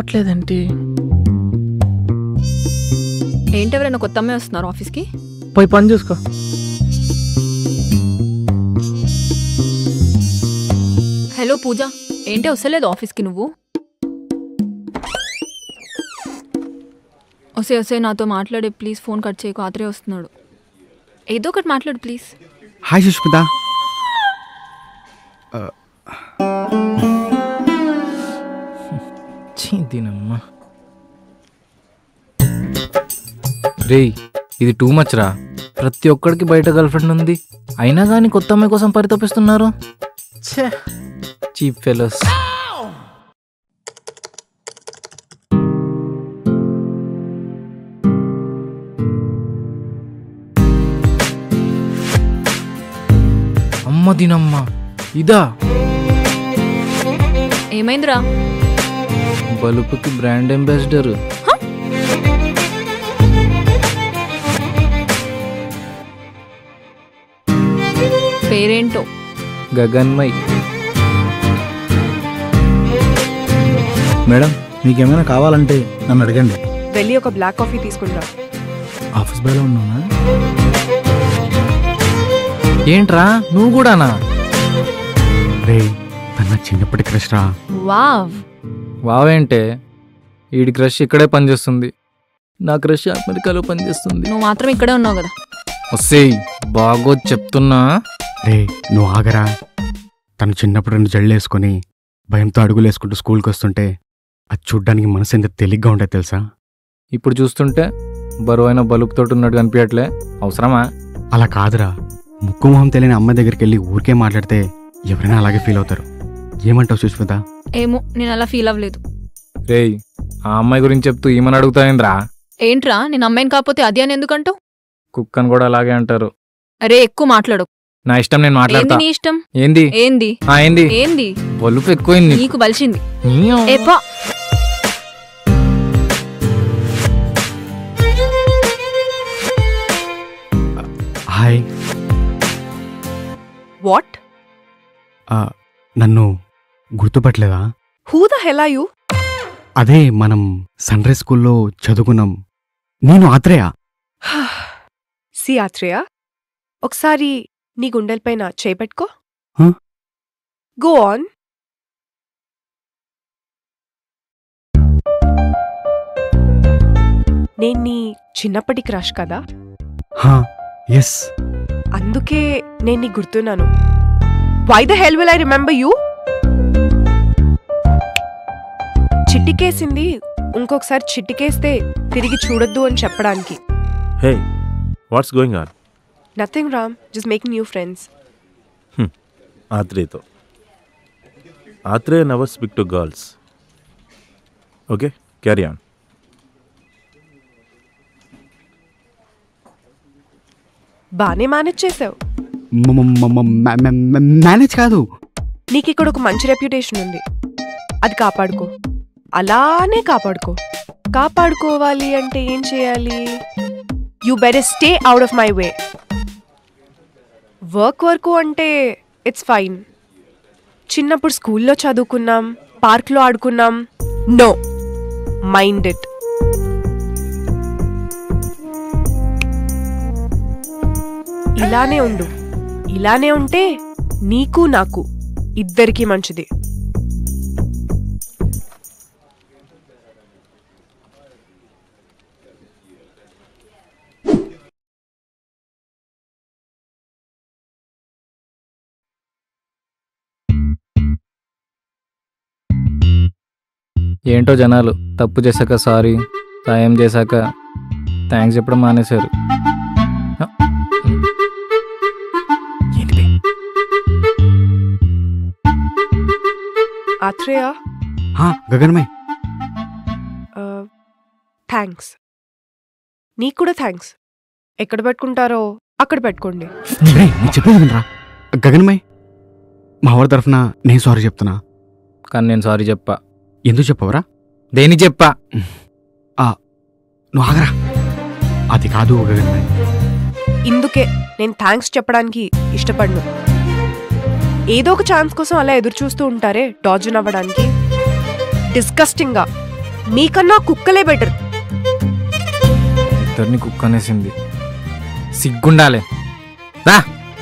రావట్లేదేంటి ఏంటి ఎవరైనా కొత్త అమ్మాయి వస్తున్నారు ఆఫీస్కి పోయి పని చూసుకో హలో పూజ ఏంటి వస్తలేదు ఆఫీస్కి నువ్వు వసే వసే నాతో మాట్లాడే ప్లీజ్ ఫోన్ కట్ చేయకు ఆత్రే వస్తున్నాడు ఏదో ఒకటి మాట్లాడు ప్లీజ్ హాయ్ సుష్మిత ఛీ, దీనమ్మా రేయ్ ఇది టూ మచ్ రా ప్రతి ఒక్కడికి బయట గర్ల్ ఫ్రెండ్ ఉంది అయినా కానీ కొత్త అమ్మాయి కోసం పరితపిస్తున్నారు ఛే చీప్ ఫెలోస్ అమ్మ దీనమ్మ ఇదా ఏమైందిరా బలుపుకి బ్రాండ్ అంబాసిడర్ పేరేంటో గగన్మయ్ మేడం మీకేమైనా కావాలంటే నన్ను అడగండి వెళ్ళి ఒక బ్లాక్ కాఫీ తీసుకుంటా ఆఫీస్ బాయ్లో ఉన్నానా ఏంట్రా నువ్వు కూడానా రే తన చిన్నప్పటి క్రష్ రా వావ్ వావేంటే ఈడి క్రష్ ఇక్కడే పనిచేస్తుంది నా క్రష్ అమెరికాలో పనిచేస్తుంది నువ్వు మాత్రం ఇక్కడే ఉన్నావు కదా వసేయ్ బాగో చెప్తున్నా రే నువ్వు ఆగరా తను చిన్నప్పుడు రెండు జళ్ళు వేసుకొని భయంతో అడుగులు వేసుకుంటూ స్కూల్కి వస్తుంటే అది చూడ్డానికి మనసు ఎంత తేలిగ్గా ఉంటుంది తెలుసా ఇప్పుడు చూస్తుంటే బరువైన బలుపుతోటి ఉన్నట్టు కనిపించట్లే అవసరమా అలా కాదురా ముక్కు మొహం తెలియని అమ్మాయి దగ్గరికి వెళ్ళి ఊరికే మాట్లాడితే ఎవరైనా అలాగే ఫీల్ అవుతారు ఏమంటావు సుష్మిత ఏమో నేను అలా ఫీల్ అవ్వలేదు రేయ్ ఆ అమ్మాయి గురించి చెప్తూ ఈమెను అడుగుతాయింద్రా ఏంట్రా నేను అమ్మాయిని కాకపోతే అది అని ఎందుకంటావు కుక్కని కూడా అలాగే అంటారు అరే ఎక్కువ మాట్లాడు నా ఇష్టం నేను ఏంది మాట్లాడతా నీ ఇష్టం ఏంది ఏంది ఆ ఏంది ఏంది బలుపు ఎక్కువైంది నీకు బలిసింది నీయో. ఏపా హాయ్ వాట్ ఆ, నన్ను గుర్తుపట్టలేదా who the hell are you అదే మనం సన్ రైజ్ స్కూల్లో చదువుకున్నాం నేను ఆత్రేయ సి ఆత్రేయ ఒకసారి నీ గుండెలపైన చేపెట్టుకో Huh? గో ఆన్ నేను నీ చిన్నప్పటి క్రష్ కదా హా ఎస్ అందుకే నేను నీ గుర్తున్నాను why the hell will I remember you చిట్టికేసింది ఇంకొకసారి చిట్టికేస్తే తిరిగి చూడొద్దు అని చెప్పడానికి Hey, what's going on? Nothing Ram just making new friends ఆత్రేయతో Athreya never speak to girls okay carry on బానే మేనేజ్ చేసావు మేనేజ్ కాదు నీకు ఇక్కడ ఒక మంచి రెప్యుటేషన్ ఉంది అది కాపాడుకో అలానే కాపాడుకో కాపాడుకోవాలి అంటే ఏం చేయాలి you better stay out of my way work వరకు అంటే ఇట్స్ ఫైన్ చిన్నప్పుడు స్కూల్లో చదువుకున్నాం పార్క్లో ఆడుకున్నాం నో మైండ్ ఇట్ ఇలానే ఉండు ఇలానే ఉంటే నీకు నాకు ఇద్దరికీ మంచిది ఏంటో జనాలు తప్పు చేశాక సారీ సాయం చేశాక థ్యాంక్స్ చెప్పడం మానేశారు ఏంటిది ఆత్రేయ హా, గగనమయ్ థ్యాంక్స్ నీకు కూడా థ్యాంక్స్ ఎక్కడ పెట్టుకుంటారో అక్కడ పెట్టుకోండి రేయ్, నేను చెప్పేది వినరా గగనమయ్ మా వారి తరఫున నేను సారీ చెప్తున్నా కానీ నేను సారీ చెప్పా ఎందుకు చెప్పవరా దేని చెప్పా నువ్వు ఆగరా అది కాదు గగనమయ్ ఇందుకే నేను థ్యాంక్స్ చెప్పడానికి ఇష్టపడను ఏదో ఒక ఛాన్స్ కోసం అలా ఎదురు చూస్తూ ఉంటారే డాజ్ అవ్వడానికి డిస్కస్టింగ్గా మీకన్నా కుక్కలే బెటర్ ఇద్దరిని కుక్క అనేసింది సిగ్గుండాలే రా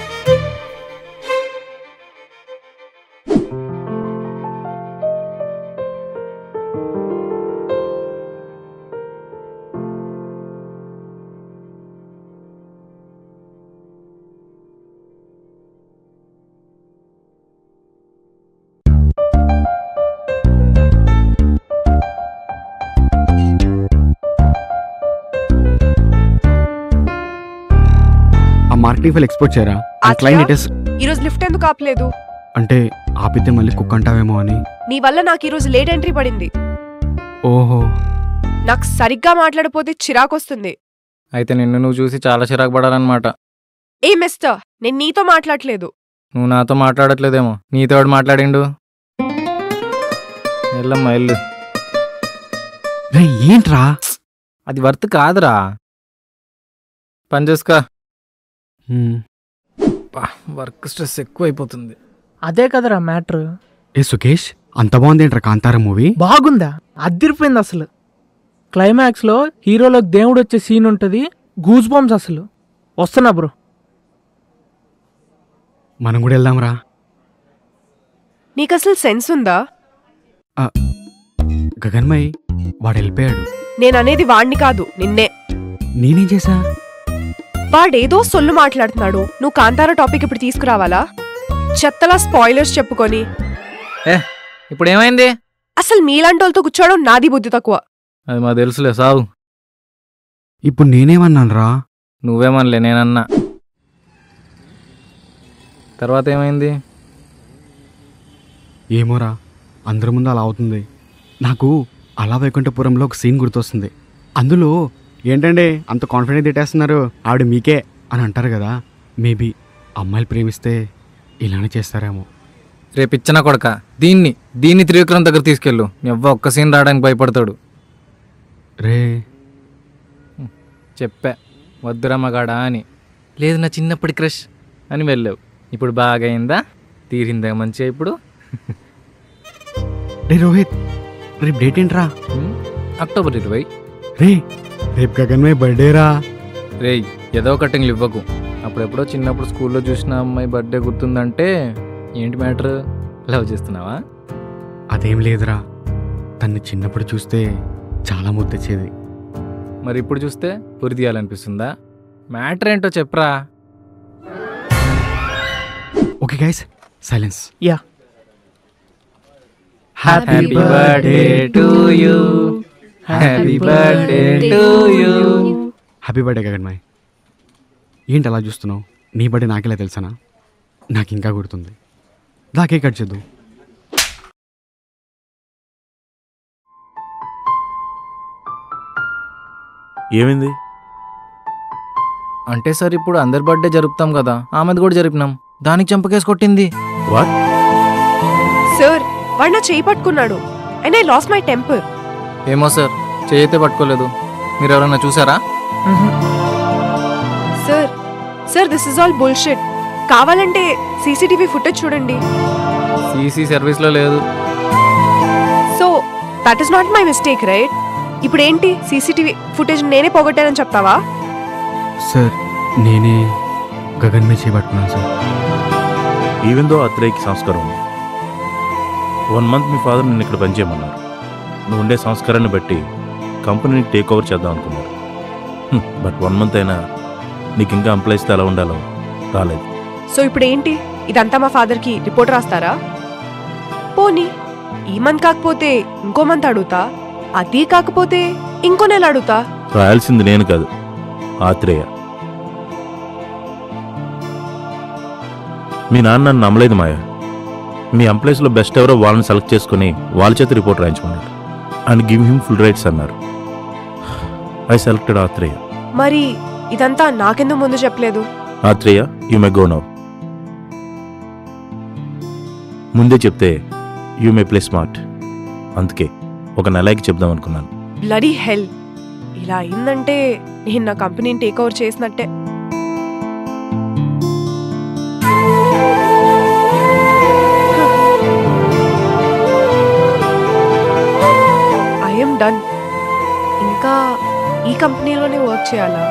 ఆ మార్కెటింగ్ ఫైల్ ఎక్స్పోర్ట్ చేయరా ఆ ఆత్రేయ? క్లయింట్ ఇస్ ఈ రోజు లిఫ్ట్ ఎందుకు ఆపలేదు అంటే ఆపితే మళ్ళీ కుక్ అంటావేమో అని నీ వల్ల నాకు ఈ రోజు లేట్ ఎంట్రీ పడింది ఓహో నాకు సరిగ్గా మాట్లాడపోతే చిరాకొస్తుంది అయితే నిన్ను నువ్వు చూసి చాలా చిరాకు పడాలన్నమాట ఏ మిస్టర్ నేను నీతో మాట్లాడలేదు నువ్వు నాతో మాట్లాడట్లేదేమో నీతో ఎవడు మాట్లాడిండు వెళ్ళమ్మా వెళ్ళు రే ఏంట్రా అది వర్త్ కాదురా పని చేసుకో హ్మ్. వర్క్ స్ట్రెస్ ఎక్కువ అయిపోతుంది అదే కదరా మ్యాటర్ ఏ సుకేష్ అంత బాగుంది ఏంట్రా కాంతార మూవీ బాగుందా అదిరిపోయింది అసలు క్లైమాక్స్లో హీరోలోకి దేవుడు వచ్చే సీన్ ఉంటుంది గూస్ బాంబ్స్ అసలు వస్తున్నా బ్రో మనం కూడా వెళ్దాంరా నీకు అసలు సెన్స్ ఉందా గగన్మయ్ వాడు వెళ్ళిపోయాడు నేను అనేది వాణ్ణి కాదు నిన్నే నేనేం చేశా వాడేదో సొల్లు మాట్లాడుతున్నాడు నువ్వు కాంతారా టాపిక్ ఇప్పుడు తీసుకురావాలా చెత్తలా స్పాయిలర్స్ చెప్పుకొని ఇప్పుడు ఏమైంది అసలు మీలాంటి వాళ్ళతో కూర్చోవడం నాది బుద్ధి తక్కువ అది మా తెలుసులే సావు ఇప్పుడు నేనేమన్నాను రా నువ్వేమనలే నేనన్నా తర్వాత ఏమైంది ఏమోరా అందరి ముందు అలా అవుతుంది నాకు అలా వైకుంఠపురంలో ఒక సీన్ గుర్తొస్తుంది అందులో ఏంటండి అంత కాన్ఫిడెంట్ తిట్టేస్తున్నారు ఆవిడ మీకే అని అంటారు కదా మేబీ అమ్మాయిలు ప్రేమిస్తే ఇలానే చేస్తారేమో రేపు ఇచ్చిన కొడక దీన్ని దీన్ని త్రివిక్రమ్ దగ్గర తీసుకెళ్ళు ఎవ్వ ఒక్క సీన్ రావడానికి భయపడతాడు రే చెప్పా వద్దురా మగాడా అని లేదు నా చిన్నప్పటి క్రష్ అని వెళ్ళావు ఇప్పుడు బాగా అయిందా తీరిందా మంచిగా ఇప్పుడు రే రోహిత్ రేపు డేట్ ఏంట్రా హ్మ్? అక్టోబర్ ఇరవై రే రేపు గగన్మయ్ బర్త్డే రా రేయ్ ఏదో కటింగ్లు ఇవ్వకు అప్పుడెప్పుడో చిన్నప్పుడు స్కూల్లో చూసిన అమ్మాయి బర్త్డే గుర్తుందంటే ఏంటి మ్యాటర్ లవ్ చేస్తున్నావా అదేం లేదురా తన్ని చిన్నప్పుడు చూస్తే చాలా ముద్దొచ్చేది మరి ఇప్పుడు చూస్తే పురి తీయాలనిపిస్తుందా మ్యాటర్ ఏంటో చెప్పరా okay guys silence yeah happy birthday to you happy birthday to you happy birthday Gaganmay ఏంటి అలా చూస్తున్నావు నీ బర్త్డే నాకెలా తెలుసానా నాకు ఇంకా గుర్తుంది దాకే కట్ చేద్దాం ఏమైంది అంటే సార్ ఇప్పుడు అందరి బర్త్డే జరుపుతాం కదా ఆమెది కూడా జరిపినాం దానికి చంపకేసి కొట్టింది వాట్ సార్ వాడు నా చేయి పట్టుకున్నాడు and I lost my temper ఏమో సార్ చేయతే పట్టుకోలేదు మీరు ఎవరన్నా చూసారా sir sir this is all bullshit కావాలంటే సీసీటీవీ ఫుటేజ్ చూడండి సీసీ సర్వీస్లో లేదు so that is not my mistake right ఇప్పుడు ఏంటి సీసీటీవీ ఫుటేజ్ నేనే పోగొట్టానని చెప్తావా సార్ నేనే గగన్మయ్ చేపట్టుకున్నాను సార్ ఈవెన్ దో అత్రేయకి సంస్కారం ఉంది వన్ మంత్ మీ ఫాదర్ నిన్ను ఇక్కడ పనిచేయమన్నారు నువ్వు ఉండే సంస్కారాన్ని బట్టి కంపెనీని టేక్ ఓవర్ చేద్దాం అనుకున్నారు బట్ వన్ మంత్ అయినా నీకు ఇంకా ఎంప్లాయీస్తో ఎలా ఉండాలో రాలేదు సో ఇప్పుడు ఏంటి ఇదంతా మా ఫాదర్కి రిపోర్ట్ రాస్తారా పోనీ ఈ మంత్ కాకపోతే ఇంకో మంత్ అడుగుతా అది కాకపోతే ఇంకో నెల అడుగుతా రాయాల్సింది నేను కాదు ఆత్రేయ మీ నాన్న నన్ను నమ్మలేదు మాయ మీ ఎంప్లాయీస్లో బెస్ట్ ఎవరో వాళ్ళని సెలెక్ట్ చేసుకుని వాళ్ళ చేత రిపోర్ట్ రాయించమన్నారు and give him full rights అన్నారు ఐ సెలెక్టెడ్ ఆత్రేయ మరి ఇదంతా నాకెందుకు ముందు చెప్పలేదు Athreya you may go now ముందే చెప్తే యూ మే ప్లే స్మార్ట్ అందుకే ఒక నెలకి చెప్దాం అనుకున్నాను బ్లడీ హెల్ ఇలా అయిందంటే నేను నా కంపెనీని టేక్ ఓవర్ చేసినట్టే ఐఎమ్ డన్ ఇంకా ఈ కంపెనీలోనే వర్క్ చేయాలా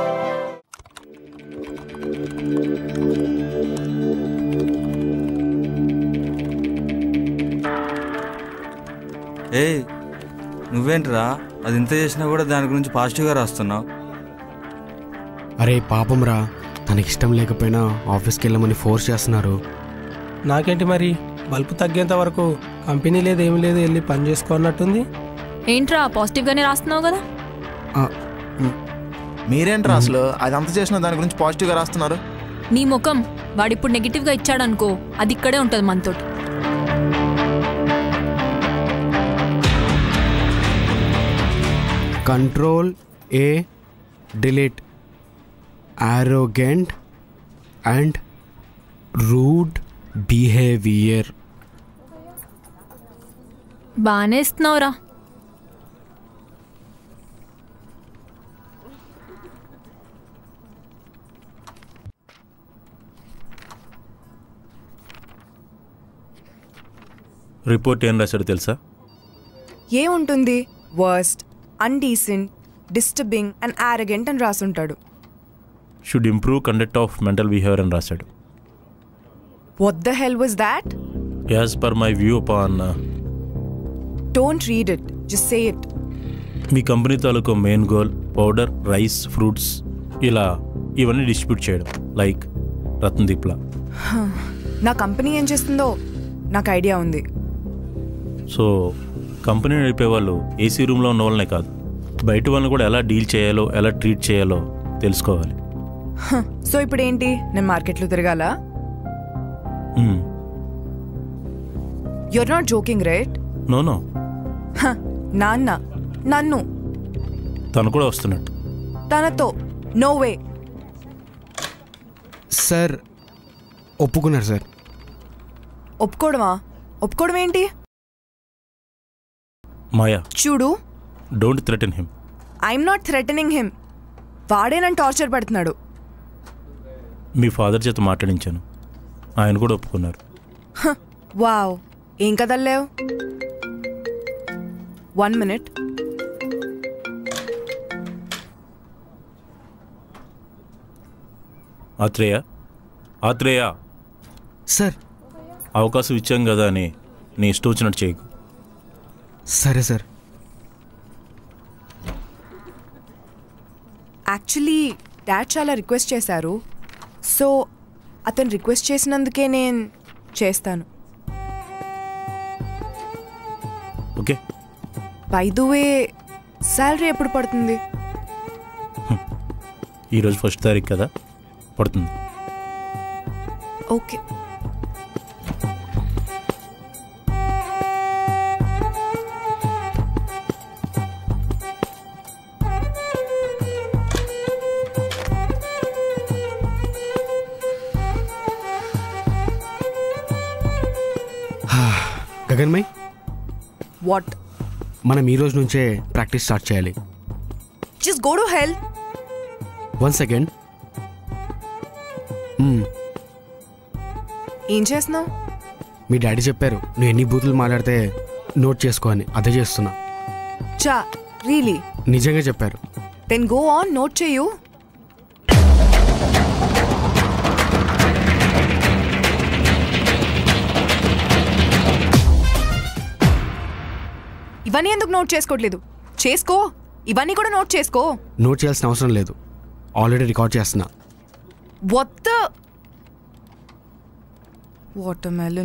ఏయ్ నువ్వేంట్రా అది ఇంత చేసినా కూడా దాని గురించి పాజిటివ్గా రాస్తున్నావు అరే పాపం రా తనకి ఇష్టం లేకపోయినా ఆఫీస్కి వెళ్ళమని ఫోర్స్ చేస్తున్నారు నాకేంటి మరి బల్బు తగ్గేంత వరకు కంపెనీ లేదు ఏమి లేదు వెళ్ళి పని చేసుకో అన్నట్టుంది ఏంట్రా పాజిటివ్గానే రాస్తున్నావు కదా మీరేంట్రా అసలు అది అంత చేసిన దాని గురించి పాజిటివ్గా రాస్తున్నారు నీ ముఖం వాడిప్పుడు నెగిటివ్గా ఇచ్చాడనుకో అది ఇక్కడే ఉంటుంది మనతోటి control A delete arrogant and rude behaviour బాగానే ఇస్తున్నావురా రిపోర్ట్ ఏం రాశాడో తెలుసా ఏముంటుంది worst indecent disturbing and arrogant అని రాసుంటాడు should improve conduct of mental behaviour అని రాశాడు what the hell was that as per my view upon don't read it just say it మీ కంపెనీ తాలూకు main goal powder rice fruits ఇలా ఇవన్నీ distribute చేయడం like రత్నదీప్లా నా కంపెనీ ఏం చేస్తుందో నాకు ఐడియా ఉంది సో కంపెనీ నడిపే వాళ్ళు ఏసీ రూమ్లో ఉన్న వాళ్ళనే కాదు బయట వాళ్ళని కూడా ఎలా డీల్ చేయాలో ఎలా ట్రీట్ చేయాలో తెలుసుకోవాలి సో ఇప్పుడు ఏంటి నేను మార్కెట్లో తిరగాల hmm. You're not joking right no no నాన్న నన్ను తను కూడా వస్తున్నట్టు తనతో నో వే సార్ ఒప్పుకున్నారు సార్ ఒప్పుకోవడమా ఒప్పుకోవడం ఏంటి మాయా చూడు don't threaten him I'm not threatening him వాడే నన్ను టార్చర్ పెడుతున్నాడు మీ ఫాదర్ చేత మాట్లాడించాను ఆయన కూడా ఒప్పుకున్నారు వావ్ ఏం కదల్లేవు one minute Athreya Athreya sir అవకాశం ఇచ్చాం కదా అని నీ ఇష్టం వచ్చినట్టు చేయకు సరే సార్ యాక్చువల్లీ డాడ్ చాలా రిక్వెస్ట్ చేశారు సో అతను రిక్వెస్ట్ చేసినందుకే నేను చేస్తాను okay by the way salary ఎప్పుడు పడుతుంది ఈరోజు ఫస్ట్ తారీఖు కదా పడుతుంది ఓకే గగన్మయ్ వాట్ మనం ఈ రోజు నుంచే ప్రాక్టీస్ స్టార్ట్ చేయాలి just go to hell one second ఏం చేస్తున్నావు మీ డాడీ చెప్పారు నువ్వు ఎన్ని బూతులు మాట్లాడితే నోట్ చేసుకో అని అదే చేస్తున్నా చా రియలీ నిజంగా చెప్పారు దెన్ గో ఆన్ నోట్ చేయు ఇవన్నీ ఎందుకు నోట్ చేసుకోవట్లేదు చేసుకో ఇవన్నీ కూడా నోట్ చేసుకో నోట్ చేయాల్సిన అవసరం లేదు ఆల్రెడీ రికార్డ్ చేస్తున్నా వద్ద వాటర్ మెలన్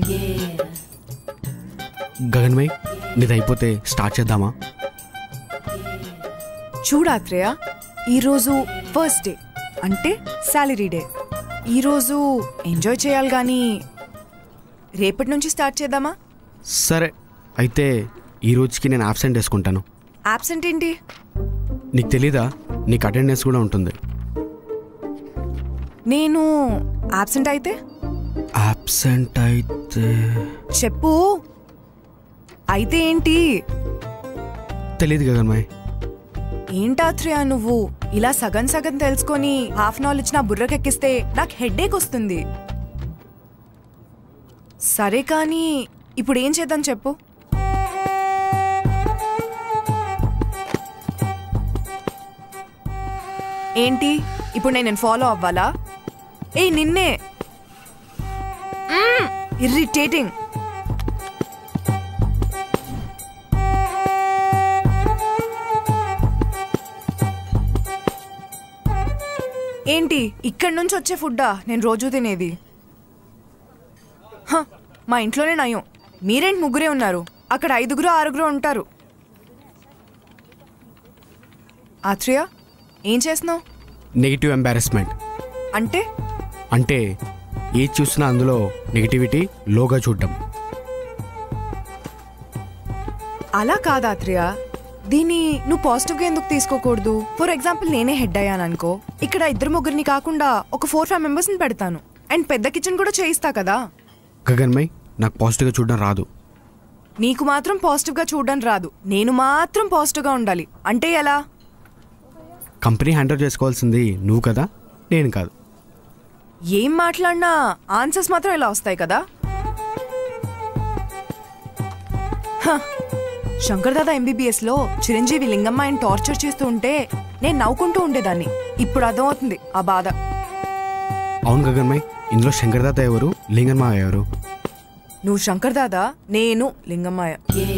గగన్మయ్ నీది అయిపోతే స్టార్ట్ చేద్దామా చూడాత్రేయ ఈరోజు ఫస్ట్ డే అంటే శాలరీ డే ఈరోజు ఎంజాయ్ చేయాలి కానీ రేపటి నుంచి స్టార్ట్ చేద్దామా సరే అయితే ఈ రోజుకి నేను ఆబ్సెంట్ వేసుకుంటాను యాబ్సెంట్ ఏంటి నీకు తెలీదా నీకు అటెండెన్స్ కూడా ఉంటుంది నేను యాబ్సెంట్ అయితే ఆబ్సెంట్ అయితే చెప్పు అయితే ఏంటి తెలియదు గగన్మయ్ ఏంటాత్రేయ నువ్వు ఇలా సగం సగం తెలుసుకొని హాఫ్ నాలెడ్జ్ నా బుర్రకెక్కిస్తే నాకు హెడ్ఏక్ వస్తుంది సరే కానీ ఇప్పుడు ఏం చేద్దాం చెప్పు ఏంటి ఇప్పుడు నేను ఫాలో అవ్వాలా ఏ నిన్నే ఇర్రిటేటింగ్ ఏంటి ఇక్కడి నుంచి వచ్చే ఫుడ్డా నేను రోజు తినేది హ, మా ఇంట్లోనే నయం మీరేంటి ముగ్గురే ఉన్నారు అక్కడ ఐదుగురు ఆరుగురు ఉంటారు ఆత్రియా ఏం చేస్తున్నావు నెగిటివ్ ఎంబారెస్మెంట్ అంటే అంటే ఏది చూసినా అందులో నెగిటివిటీ లోగా చూడడం అలా కాదు ఆత్రియా దీన్ని నువ్వు పాజిటివ్గా ఎందుకు తీసుకోకూడదు ఫర్ ఎగ్జాంపుల్ నేనే హెడ్ అయ్యాను అనుకో ఇక్కడ ఇద్దరు ముగ్గురిని కాకుండా ఒక ఫోర్ ఫైవ్ మెంబర్స్ని పెడతాను అండ్ పెద్ద కిచెన్ కూడా చేయిస్తా కదా గగన్మయ్ నాకు పాజిటివ్గా చూడడం రాదు నీకు మాత్రం పాజిటివ్గా చూడడం రాదు నేను మాత్రం పాజిటివ్గా ఉండాలి అంటే ఎలా కంపెనీ హ్యాండిల్ చేసుకోవాల్సింది నువ్వు కదా నేను కాదు ఏం మాట్లాడినా ఆన్సర్స్ మాత్రం ఇలా వస్తాయి కదా హ, శంకర్ దాదా ఎంబీబీఎస్ లో చిరంజీవి లింగమ్మ ఆయన టార్చర్ చేస్తూ ఉంటే నేను నవ్వుకుంటూ ఉండేదాన్ని ఇప్పుడు అర్థమవుతుంది ఆ బాధ అవును గగన్మయ్ ఇందులో శంకర్దాత ఎవరు లింగన్మా ఎవరు నువ్వు శంకర్ దాదా నేను లింగమ్మాయ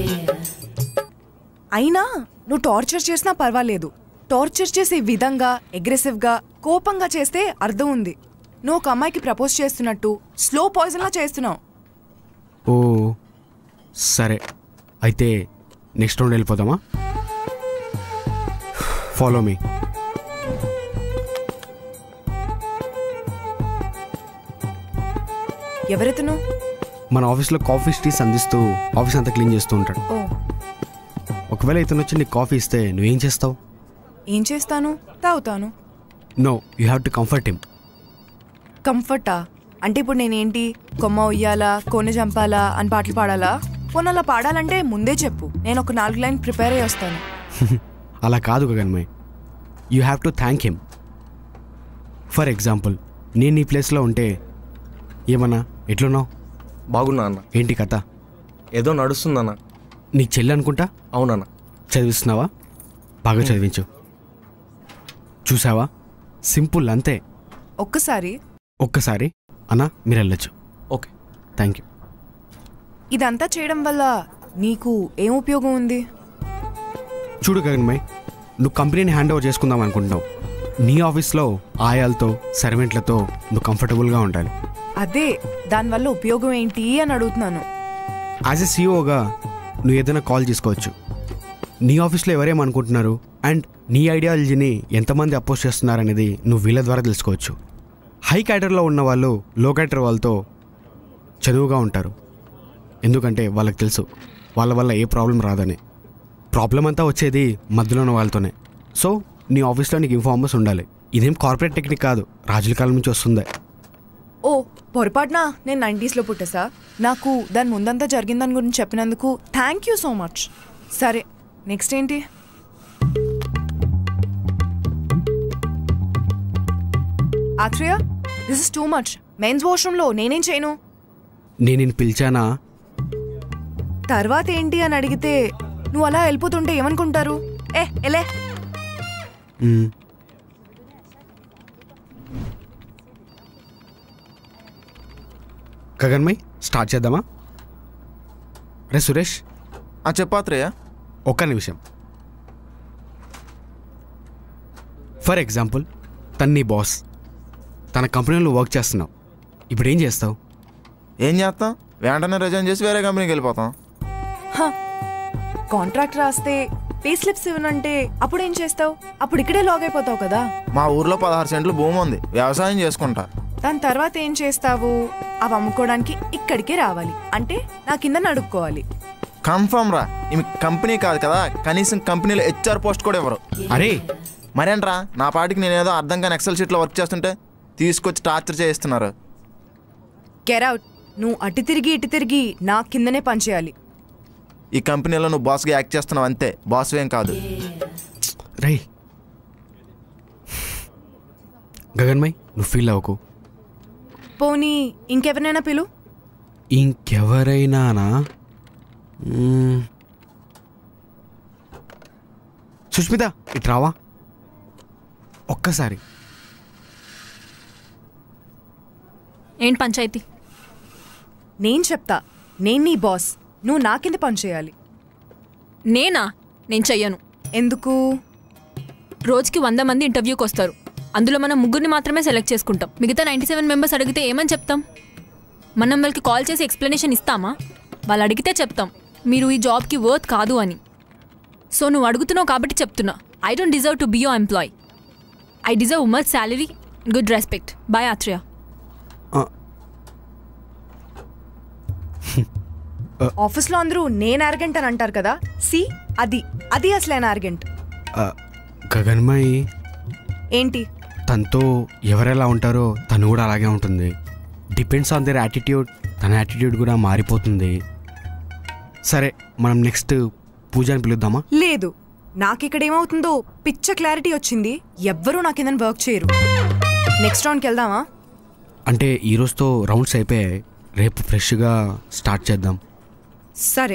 అయినా నువ్వు టార్చర్ చేసినా పర్వాలేదు టార్చర్ చేసే విధంగా అగ్రెసివ్గా కోపంగా చేస్తే అర్థం ఉంది నువ్వు ఒక అమ్మాయికి ప్రపోజ్ చేస్తున్నట్టు స్లో పాయిజన్లా చేస్తున్నావు ఓ సరే అయితే నెక్స్ట్ రౌండ్ వెళ్ళిపోదామా ఫాలో మీ ఎవరెతను మన ఆఫీస్లో కాఫీ టీస్ అందిస్తూ ఆఫీస్ అంతా క్లీన్ చేస్తూ ఉంటాడు ఓ ఒకవేళ ఇతను వచ్చి నీకు కాఫీ ఇస్తే నువ్వేం చేస్తావు ఏం చేస్తాను తాగుతాను no you have to comfort him కంఫర్టా అంటే ఇప్పుడు నేనేంటి కొమ్మ ఉయ్యాలా కోనె చంపాలా అని పాటలు పాడాలా పోనీ అలా పాడాలంటే ముందే చెప్పు నేను ఒక నాలుగు లైన్ ప్రిపేర్ అయ్యి వస్తాను అలా కాదు Gaganmay you have to thank him for example నేను నీ ప్లేస్లో ఉంటే ఏమన్నా ఎట్లున్నావు బాగున్నా అన్న ఏంటి కథ ఏదో నడుస్తుందన్న నీ చెల్లి అనుకుంటా అవునన్న చదివిస్తున్నావా బాగా చదివించు చూసావా సింపుల్ అంతే ఒక్కసారి ఒక్కసారి అన్నా మీరు వెళ్ళొచ్చు ఓకే థ్యాంక్ యూ ఇదంతా చేయడం వల్ల నీకు ఏం ఉపయోగం ఉంది చూడు గగన్మయ్ నువ్వు కంపెనీని హ్యాండ్ ఓవర్ చేసుకుందాం అనుకుంటున్నావు నీ ఆఫీస్లో ఆయాలతో సర్వెంట్లతో నువ్వు కంఫర్టబుల్గా ఉండాలి అదే దానివల్ల ఉపయోగం ఏంటి అని అడుగుతున్నాను యాజ్ ఎ సీఈఓగా నువ్వు ఏదైనా కాల్ చేసుకోవచ్చు నీ ఆఫీస్లో ఎవరేమనుకుంటున్నారు అండ్ నీ ఐడియాలజీని ఎంతమంది అపోజ్ చేస్తున్నారనేది నువ్వు వీళ్ళ ద్వారా తెలుసుకోవచ్చు హై క్యాడర్లో ఉన్న వాళ్ళు లో క్యాడర్ వాళ్ళతో చదువుగా ఉంటారు ఎందుకంటే వాళ్ళకి తెలుసు వాళ్ళ వల్ల ఏ ప్రాబ్లం రాదని ప్రాబ్లం అంతా వచ్చేది మధ్యలో ఉన్న వాళ్ళతోనే సో నీ ఆఫీస్లో నీకు ఇన్ఫార్మర్స్ ఉండాలి ఇదేం కార్పొరేట్ టెక్నిక్ కాదు రాజుల కాలం నుంచి వస్తుంది ఓ పొరపాటున నేను నైంటీస్లో పుట్టేసా నాకు దాని ముందంతా జరిగిన దాని గురించి చెప్పినందుకు థ్యాంక్ యూ సో మచ్ సరే నెక్స్ట్ ఏంటి Athreya this is too much men's వాష్రూమ్లో నేనేం చేయను నేను నేను పిలిచానా తర్వాత ఏంటి అని అడిగితే నువ్వు అలా వెళ్ళిపోతుంటే ఏమనుకుంటారు ఏ ఎలే మ్మ్. గగన్మయ్ స్టార్ట్ చేద్దామా రే సురేష్ చెప్పాత్రేయ ఒక్క నిమిషం ఫర్ ఎగ్జాంపుల్ తన నీ బాస్ తన కంపెనీలో వర్క్ చేస్తున్నావు ఇప్పుడు ఏం చేస్తావు ఏం చేస్తాం వెంటనే రిజైన్ చేసి వేరే కంపెనీకి వెళ్ళిపోతాం కాంట్రాక్ట్ రాస్తే పే స్లిప్స్ ఇవ్వనంటే అప్పుడు ఏం చేస్తావు అప్పుడు ఇక్కడే లాగ్ అయిపోతావు కదా మా ఊర్లో పదహారు సెంట్లు భూమి ఉంది వ్యవసాయం చేసుకుంటా దాని తర్వాత ఏం చేస్తావు అవి అమ్ముకోవడానికి ఇక్కడికే రావాలి అంటే నా కింద నడుక్కోవాలి కన్ఫర్మ్ రా ఈమె కంపెనీ కాదు కదా కనీసం కంపెనీలో హెచ్ఆర్ పోస్ట్ కూడా ఇవ్వరు అరే మరేంట్రా నా పాటికి నేను ఏదో అర్థం కాని ఎక్సెల్ షీట్లో వర్క్ చేస్తుంటే తీసుకొచ్చి టార్చర్ చేయిస్తున్నారు అవుట్ నువ్వు అటు తిరిగి ఇటు తిరిగి నా కిందనే పనిచేయాలి ఈ కంపెనీలో నువ్వు బాస్గా యాక్ట్ చేస్తున్నావు అంతే బాస్ ఏం కాదు రే గగన్మయ్ నువ్వు ఫీల్ అవ్వకు పోనీ ఇంకెవరినైనా పిలు ఇంకెవరైనానా మ్మ్. సుష్మిత ఇటు రావా ఒక్కసారి ఏంటి పంచాయతీ నేను చెప్తా నేను నీ బాస్ నువ్వు నా కింద పని చేయాలి నేనా నేను చెయ్యను ఎందుకు రోజుకి వంద మంది ఇంటర్వ్యూకి వస్తారు అందులో మనం ముగ్గురిని మాత్రమే సెలెక్ట్ చేసుకుంటాం మిగతా నైంటీ సెవెన్ మెంబర్స్ అడిగితే ఏమని చెప్తాం మనం వాళ్ళకి కాల్ చేసి ఎక్స్ప్లెనేషన్ ఇస్తామా వాళ్ళు అడిగితే చెప్తాం మీరు ఈ జాబ్కి వర్త్ కాదు అని సో నువ్వు అడుగుతున్నావు కాబట్టి చెప్తున్నా I don't deserve to be your employee I deserve much salary good respect boy Athreya ఆఫీస్లో అందరూ నేను అరగంట్ అని అంటారు కదా సి అది అది అసలైన అరగంట్ ఆ, గగన్మయి ఏంటి తనతో ఎవరెలా ఉంటారో తను కూడా అలాగే ఉంటుంది డిపెండ్స్ ఆన్ దర్ యాటిట్యూడ్ తన యాటిట్యూడ్ కూడా మారిపోతుంది సరే మనం నెక్స్ట్ పూజని పిలుద్దామా లేదు నాకు ఇక్కడ ఏమవుతుందో పిచ్చ క్లారిటీ వచ్చింది ఎవ్వరూ నాకు కింద వర్క్ చేయరు నెక్స్ట్ రౌండ్కి వెళ్దామా అంటే ఈ రోజుతో రౌండ్స్ అయిపోయాయి రేపు ఫ్రెష్గా స్టార్ట్ చేద్దాం సరే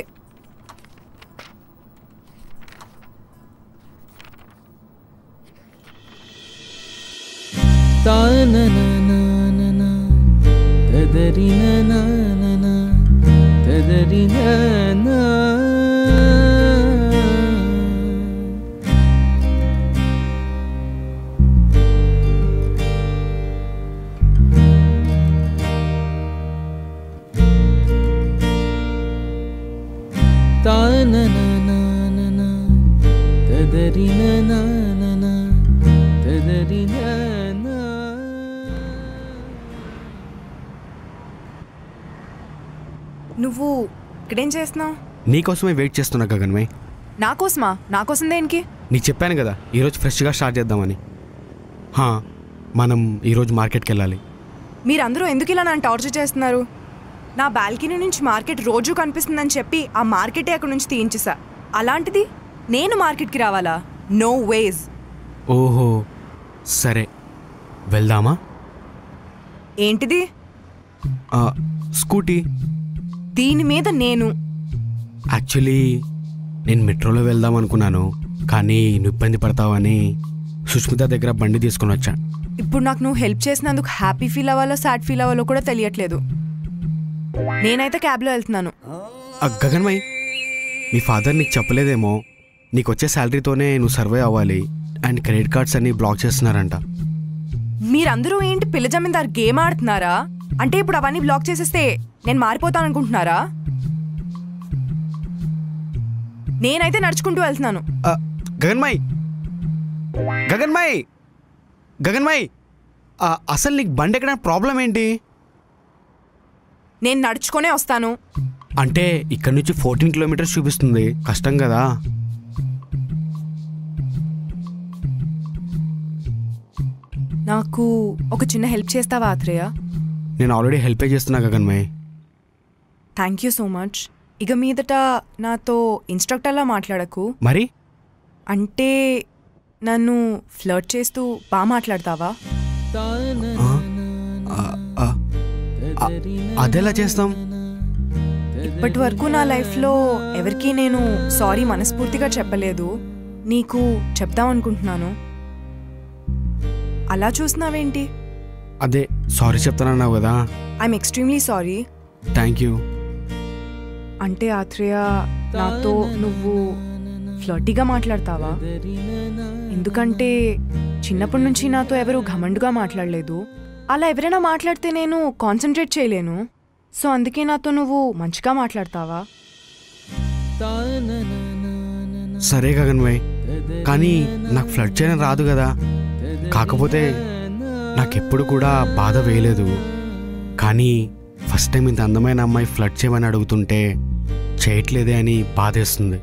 నువ్వు ఇక్కడేం చేస్తున్నావు నీకోసమే వెయిట్ చేస్తున్నా గగన్మయ్ నా కోసమా నా కోసం దేనికి నీకు చెప్పాను కదా ఈరోజు ఫ్రెష్గా స్టార్ట్ చేద్దామని హా, మనం ఈరోజు మార్కెట్కి వెళ్ళాలి మీరందరూ ఎందుకు ఇలా నన్ను టార్చర్ చేస్తున్నారు నా బాల్కనీ నుంచి మార్కెట్ రోజు కనిపిస్తుందని చెప్పి ఆ మార్కెటే అక్కడ నుంచి తీయించేసా అలాంటిది నేను మార్కెట్కి రావాలా నో వేస్ ఓహో సరే వెళ్దామా ఏంటిది ఆ, స్కూటీ దీని మీద నేను యాక్చువల్లీ నేను మెట్రోలో వెళ్దాం అనుకున్నాను కానీ నువ్వు ఇబ్బంది పడతావని సుష్మిత దగ్గర బండి తీసుకుని వచ్చా ఇప్పుడు నాకు నువ్వు హెల్ప్ చేసినందుకు హ్యాపీ ఫీల్ అవ్వాలో సాడ్ ఫీల్ అవ్వాలో కూడా తెలియట్లేదు నేనైతే క్యాబ్లో వెళ్తున్నాను ఆ, గగన్మయ్ మీ ఫాదర్ నీకు చెప్పలేదేమో నీకు వచ్చే శాలరీతోనే నువ్వు సర్వే అవ్వాలి అండ్ క్రెడిట్ కార్డ్స్ అన్ని బ్లాక్ చేస్తున్నారంట మీరందరూ ఏంటి పిల్ల జమీందార్ గేమ్ ఆడుతున్నారా అంటే ఇప్పుడు అవన్నీ బ్లాక్ చేసేస్తే నేను మారిపోతాను అనుకుంటున్నారా నేనైతే నడుచుకుంటూ వెళ్తున్నాను ఆ, గగన్మయ్ గగన్మయ్ గగన్మయ్ ఆ, అసలు నీకు బండి ఎక్కడ ప్రాబ్లం ఏంటి నేను నడుచుకునే వస్తాను అంటే ఇక్కడ నుంచి ఫోర్టీన్ కిలోమీటర్స్ చూపిస్తుంది కష్టం కదా నాకు ఒక చిన్న హెల్ప్ చేస్తావా ఆత్రేయ నేను ఆల్రెడీ హెల్ప్ చేస్తున్నా Gaganmay thank you so much ఇక మీదట నాతో ఇన్స్ట్రక్టర్లా మాట్లాడకు మరి అంటే నన్ను ఫ్లర్ట్ చేస్తూ బాగా మాట్లాడతావా ఆ, ఆ, ఆ, అదెలా చేస్తాం ఇప్పటి వరకు నా లైఫ్లో ఎవరికీ నేను సారీ మనస్ఫూర్తిగా చెప్పలేదు నీకు చెప్దాం అనుకుంటున్నాను అలా చూస్తున్నావేంటి అదే సారీ చెప్తానన్నావు కదా I'm extremely sorry thank you అంటే ఆత్రేయ నాతో నువ్వు ఫ్లర్టీగా మాట్లాడతావా ఎందుకంటే చిన్నప్పటి నుంచి నాతో ఎవరు ఘమండుగా మాట్లాడలేదు అలా ఎవరైనా మాట్లాడితే నేను కాన్సన్ట్రేట్ చేయలేను సో అందుకే నాతో నువ్వు మంచిగా మాట్లాడతావా సరే గగన్మయ్ కానీ నాకు ఫ్లడ్ చేయడం రాదు కదా కాకపోతే నాకెప్పుడు కూడా బాధ వేయలేదు కానీ ఫస్ట్ టైం ఇంత అందమైన అమ్మాయి ఫ్లడ్ చేయమని అడుగుతుంటే చేయట్లేదే అని బాధేస్తుంది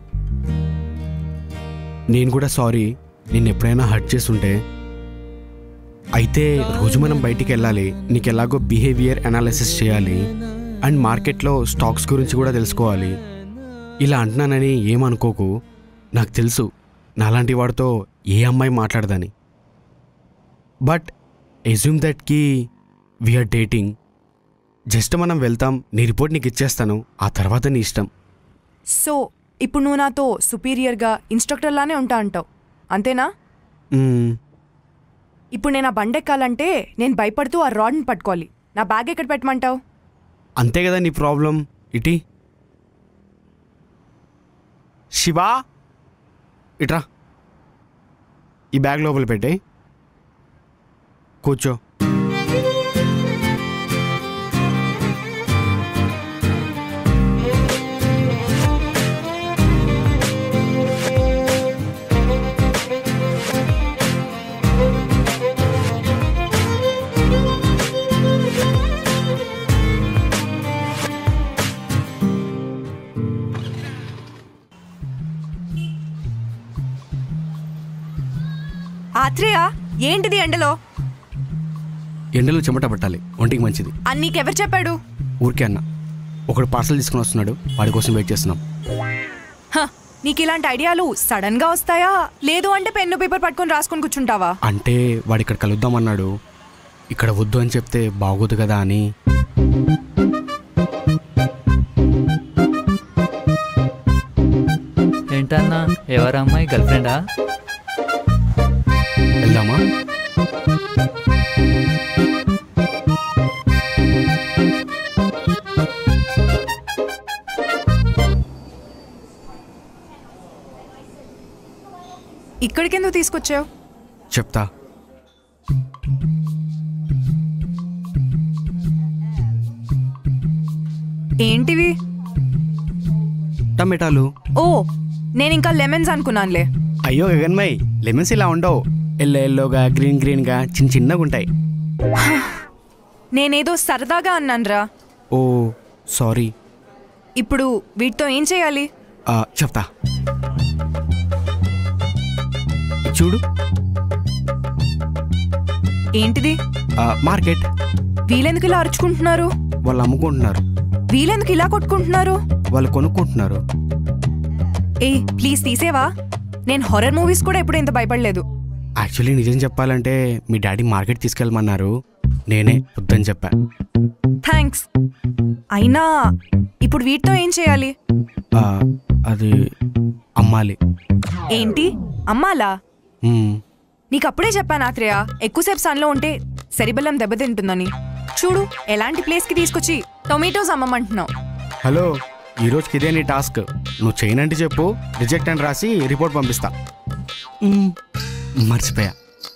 నేను కూడా సారీ నేను ఎప్పుడైనా హర్ట్ చేస్తుంటే అయితే రోజు మనం బయటికి వెళ్ళాలి నీకు ఎలాగో బిహేవియర్ అనాలిసిస్ చేయాలి అండ్ మార్కెట్లో స్టాక్స్ గురించి కూడా తెలుసుకోవాలి ఇలా అంటున్నానని ఏమనుకోకు నాకు తెలుసు నాలాంటి వాడితో ఏ అమ్మాయి మాట్లాడదని బట్ ఎజ్యూమ్ దట్కి వీఆర్ డేటింగ్ జస్ట్ మనం వెళ్తాం నీ రిపోర్ట్ నీకు ఇచ్చేస్తాను ఆ తర్వాత నీ ఇష్టం సో ఇప్పుడు నువ్వు నాతో సుపీరియర్గా ఇన్స్ట్రక్టర్లానే ఉంటా అంటావు అంతేనా మ్మ్, ఇప్పుడు నేను ఆ బండి ఎక్కాలంటే నేను భయపడుతూ ఆ రాడ్ని పట్టుకోవాలి నా బ్యాగ్ ఎక్కడ పెట్టమంటావు అంతే కదా నీ ప్రాబ్లం ఇటీ శివా ఇట్రా ఈ బ్యాగ్ లోపల పెట్టే కూర్చో ఆత్రేయ ఏంటిది ఎండలో ఎండలో చెమట పట్టాలి ఒంటికి మంచిది అని నీకెవరు చెప్పాడు ఊరికే అన్న ఒకడు పార్సల్ తీసుకుని వస్తున్నాడు వాడి కోసం వెయిట్ చేస్తున్నాం హ, నీకు ఇలాంటి ఐడియాలు సడన్ గా వస్తాయా లేదు అంటే పెన్ను పేపర్ పట్టుకొని రాసుకొని కూర్చుంటావా అంటే వాడు ఇక్కడ కలుద్దామన్నాడు ఇక్కడ వద్దు అని చెప్తే బాగోదు కదా అని ఏంటన్నా ఎవరు అమ్మాయి గర్ల్ ఫ్రెండా వెళ్దామా ఇక్కడికి ఎందుకు తీసుకొచ్చావు చెప్తా ఏంటివి టమాటాలు ఓ నేను ఇంకా లెమన్స్ అనుకున్నానులే అయ్యో గగన్మయ్ లెమన్స్ ఇలా ఉండవు ఎల్లో ఎల్లోగా గ్రీన్ గ్రీన్గా చిన్న చిన్నగా ఉంటాయి నేనేదో సరదాగా అన్నానురా ఓ సారీ ఇప్పుడు వీటితో ఏం చేయాలి ఆ, చెప్తా చూడు ఏంటిది ఆ, మార్కెట్ వీలెందుకు ఇలా అరుచుకుంటున్నారు వాళ్ళు అమ్ముకుంటున్నారు వీలెందుకు ఇలా కొట్టుకుంటున్నారు వాళ్ళు కొనుక్కుంటున్నారు ఏ ప్లీజ్ తీసేవా నేను హొరర్ మూవీస్ కూడా ఎప్పుడు ఇంత భయపడలేదు యాక్చువల్లీ నిజం చెప్పాలంటే మీ డాడీ మార్కెట్ తీసుకెళ్ళమన్నారు నేనే వద్దని చెప్పా థ్యాంక్స్ అయినా ఇప్పుడు వీటితో ఏం చేయాలి ఆ, అది అమ్మాలి ఏంటి అమ్మాలా మ్మ్. నీకు అప్పుడే చెప్పాను ఆత్రేయ ఎక్కువసేపు సన్లో ఉంటే సెరిబెల్లం దెబ్బతింటుందని చూడు ఎలాంటి ప్లేస్కి తీసుకొచ్చి టొమాటోస్ అమ్మమంటున్నావు హలో ఈ రోజుకి ఇదే నీ టాస్క్ నువ్వు చేయనంటే చెప్పు రిజెక్ట్ అని రాసి రిపోర్ట్ పంపిస్తా మ్మ్. మర్చిపోయా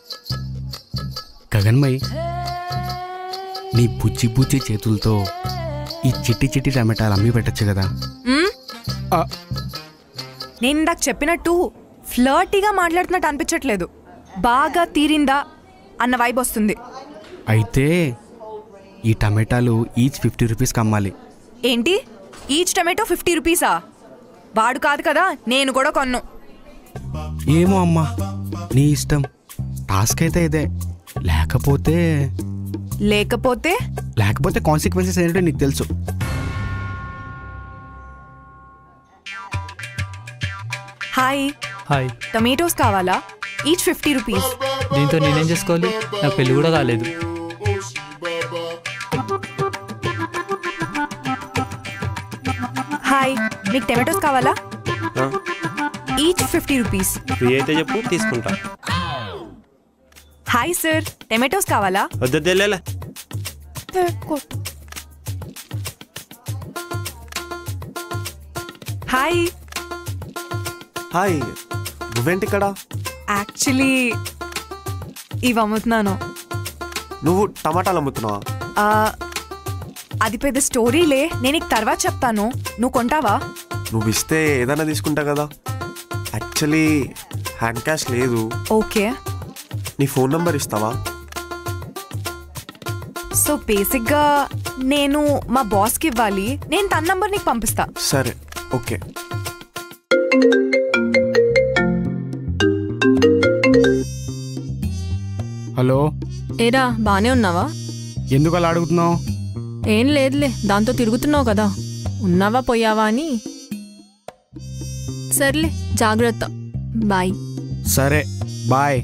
గగన్మయ్ నీ పుచ్చి పుచ్చి చేతులతో ఈ చిట్టి చిట్టి టమాటాలు అమ్మి పెట్టచ్చు కదా మ్మ్? ఆ. నేను ఇందాక చెప్పినట్టు ఫ్లర్టీగా మాట్లాడుతున్నట్టు అనిపించట్లేదు బాగా తీరిందా అన్న వైబ్ వస్తుంది అయితే ఈ టమాటాలు ఈచ్ ఫిఫ్టీ రూపీస్కి అమ్మాలి ఏంటి ఈచ్ టమాటో ఫిఫ్టీ రూపీసా వాడు కాదు కదా నేను కూడా కొన్ను ఏమో అమ్మా నీ ఇష్టం టాస్క్ అయితే ఇదే లేకపోతే లేకపోతే లేకపోతే కాన్సిక్వెన్సెస్ ఏంటో నీకు తెలుసు హాయ్ హాయ్ టొమాటోస్ కావాలా ఈచ్ ఫిఫ్టీ రూపీస్ దీంతో నేనేం చేసుకోవాలి నాకు పెళ్లి కూడా కాలేదు హాయ్ మీకు టమాటోస్ కావాలా ఈచ్ ఫిఫ్టీ రూపీస్ ఫ్రీ అయితే చెప్పు తీసుకుంటా హాయ్ సార్ టమాటోస్ కావాలా వద్దేలే హాయ్ హాయ్ నువ్వేంటి ఇక్కడ యాక్చువల్లీ ఇవి అమ్ముతున్నాను నువ్వు టమాటాలు అమ్ముతున్నావా ఆ, అది పెద్ద స్టోరీలే నేను నీకు తర్వాత చెప్తాను నువ్వు కొంటావా నువ్వు ఇస్తే ఏదైనా తీసుకుంటా కదా యాక్చువల్లీ హ్యాండ్ క్యాష్ లేదు ఓకే నీ ఫోన్ నంబర్ ఇస్తావా సో బేసిక్గా నేను మా బాస్కి ఇవ్వాలి నేను తన నంబర్ నీకు పంపిస్తా సరే ఓకే హలో ఏరా బానే ఉన్నావా ఎందుకు అలా అడుగుతున్నావు ఏం లేదులే దాంతో తిరుగుతున్నావు కదా ఉన్నావా పోయావా అని సర్లే జాగ్రత్త బాయ్ సరే బాయ్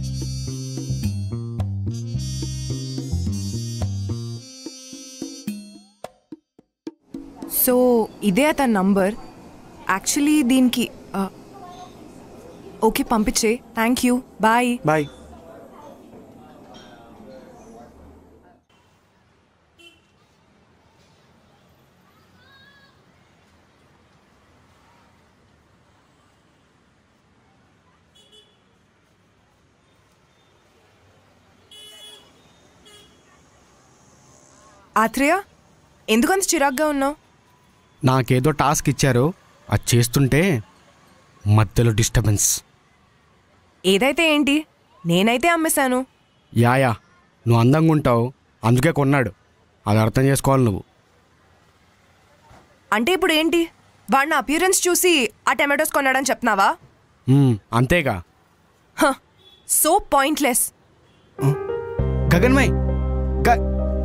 సో ఇదే అతని నంబర్ యాక్చువల్లీ దీనికి ఆ, ఓకే పంపించే thank you bye bye Atreya ఎందుకంత చిరాగ్గా ఉన్నావు నాకేదో టాస్క్ ఇచ్చారు అది చేస్తుంటే మధ్యలో డిస్టర్బెన్స్ ఏదైతే ఏంటి నేనైతే అమ్మేశాను యాయా నువ్వు అందంగా ఉంటావు అందుకే కొన్నాడు అది అర్థం చేసుకోవాలి నువ్వు అంటే ఇప్పుడు ఏంటి వాడు నా అపియరెన్స్ చూసి ఆ టమాటోస్ కొన్నాడని చెప్తున్నావా మ్మ్, అంతేగా సో పాయింట్లెస్ గగన్మయ్ గ-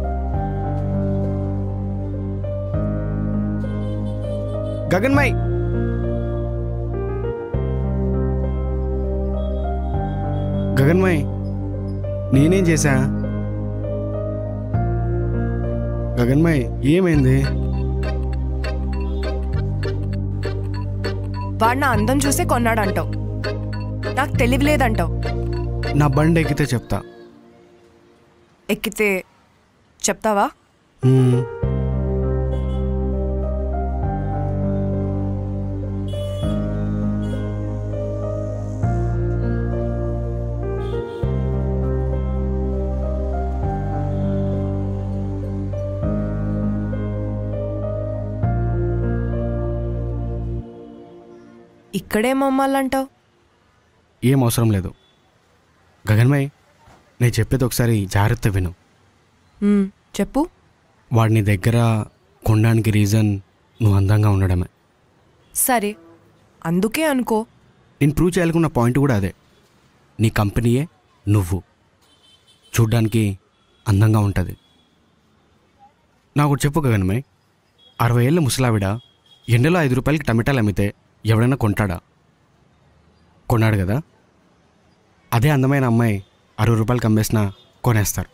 గగన్మయ్ గగన్మయ్ నేనేం చేశా గగన్మయ్ ఏమైంది వాడు నా అందం చూసే కొన్నాడంటావు నాకు తెలివి లేదంటావు నా బండి ఎక్కితే చెప్తా ఎక్కితే చెప్తావా మ్మ్. ఇక్కడేం అమ్మాలంటావు ఏం అవసరం లేదు గగన్మయ్ నేను చెప్పేది ఒకసారి జాగ్రత్త విను మ్మ్, చెప్పు వాడి నీ దగ్గర కొనడానికి రీజన్ నువ్వు అందంగా ఉండడమే సరే అందుకే అనుకో నేను ప్రూవ్ చేయాలనుకున్న పాయింట్ కూడా అదే నీ కంపెనీయే నువ్వు చూడ్డానికి అందంగా ఉంటుంది నాకు ఒకటి చెప్పు గగనమై అరవై ఏళ్ళ ముసలావిడ ఎండలో ఐదు రూపాయలకి టమాటాలు అమ్మితే ఎవడైనా కొంటాడా కొన్నాడు కదా అదే అందమైన అమ్మాయి అరవై రూపాయలకి అమ్మేసినా కొనేస్తారు